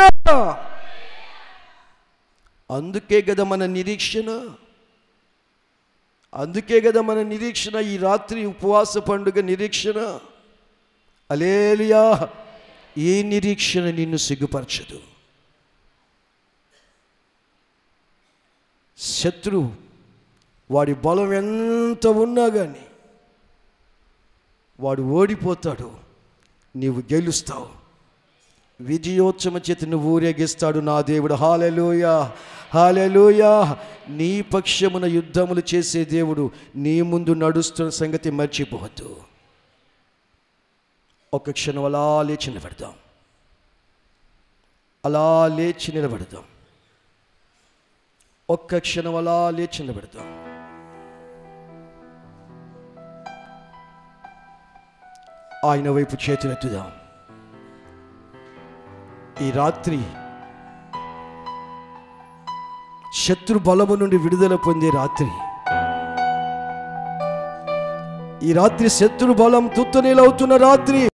అందుకే కదా మన నిరీక్షణ అందుకే కదా మన నిరీక్షణ ఈ రాత్రి ఉపవాస పండుగ నిరీక్షణ అలేలియా ఈ నిరీక్షణ నిన్ను సిగ్గుపరచదు శత్రు వాడి బలం ఎంత ఉన్నా కానీ వాడు ఓడిపోతాడు నీవు గెలుస్తావు విజయోత్సవ చేతి నువ్వు ఊరేగిస్తాడు నా దేవుడు హాలెలుయా హాలెలుయా నీ పక్షమున యుద్ధములు చేసే దేవుడు నీ ముందు నడుస్తున్న సంగతి మర్చిపోవద్దు ఒక క్షణం అలా లేచి నిలబడదాం అలా లేచి నిలబడదాం ఒక్క క్షణం అలా లేచి నిలబడదాం ఆయన వైపు చేతులెత్తుదాం ఈ రాత్రి శత్రు బలము నుండి విడుదల పొందే రాత్రి ఈ రాత్రి శత్రు బలం తుత్తనీలవుతున్న రాత్రి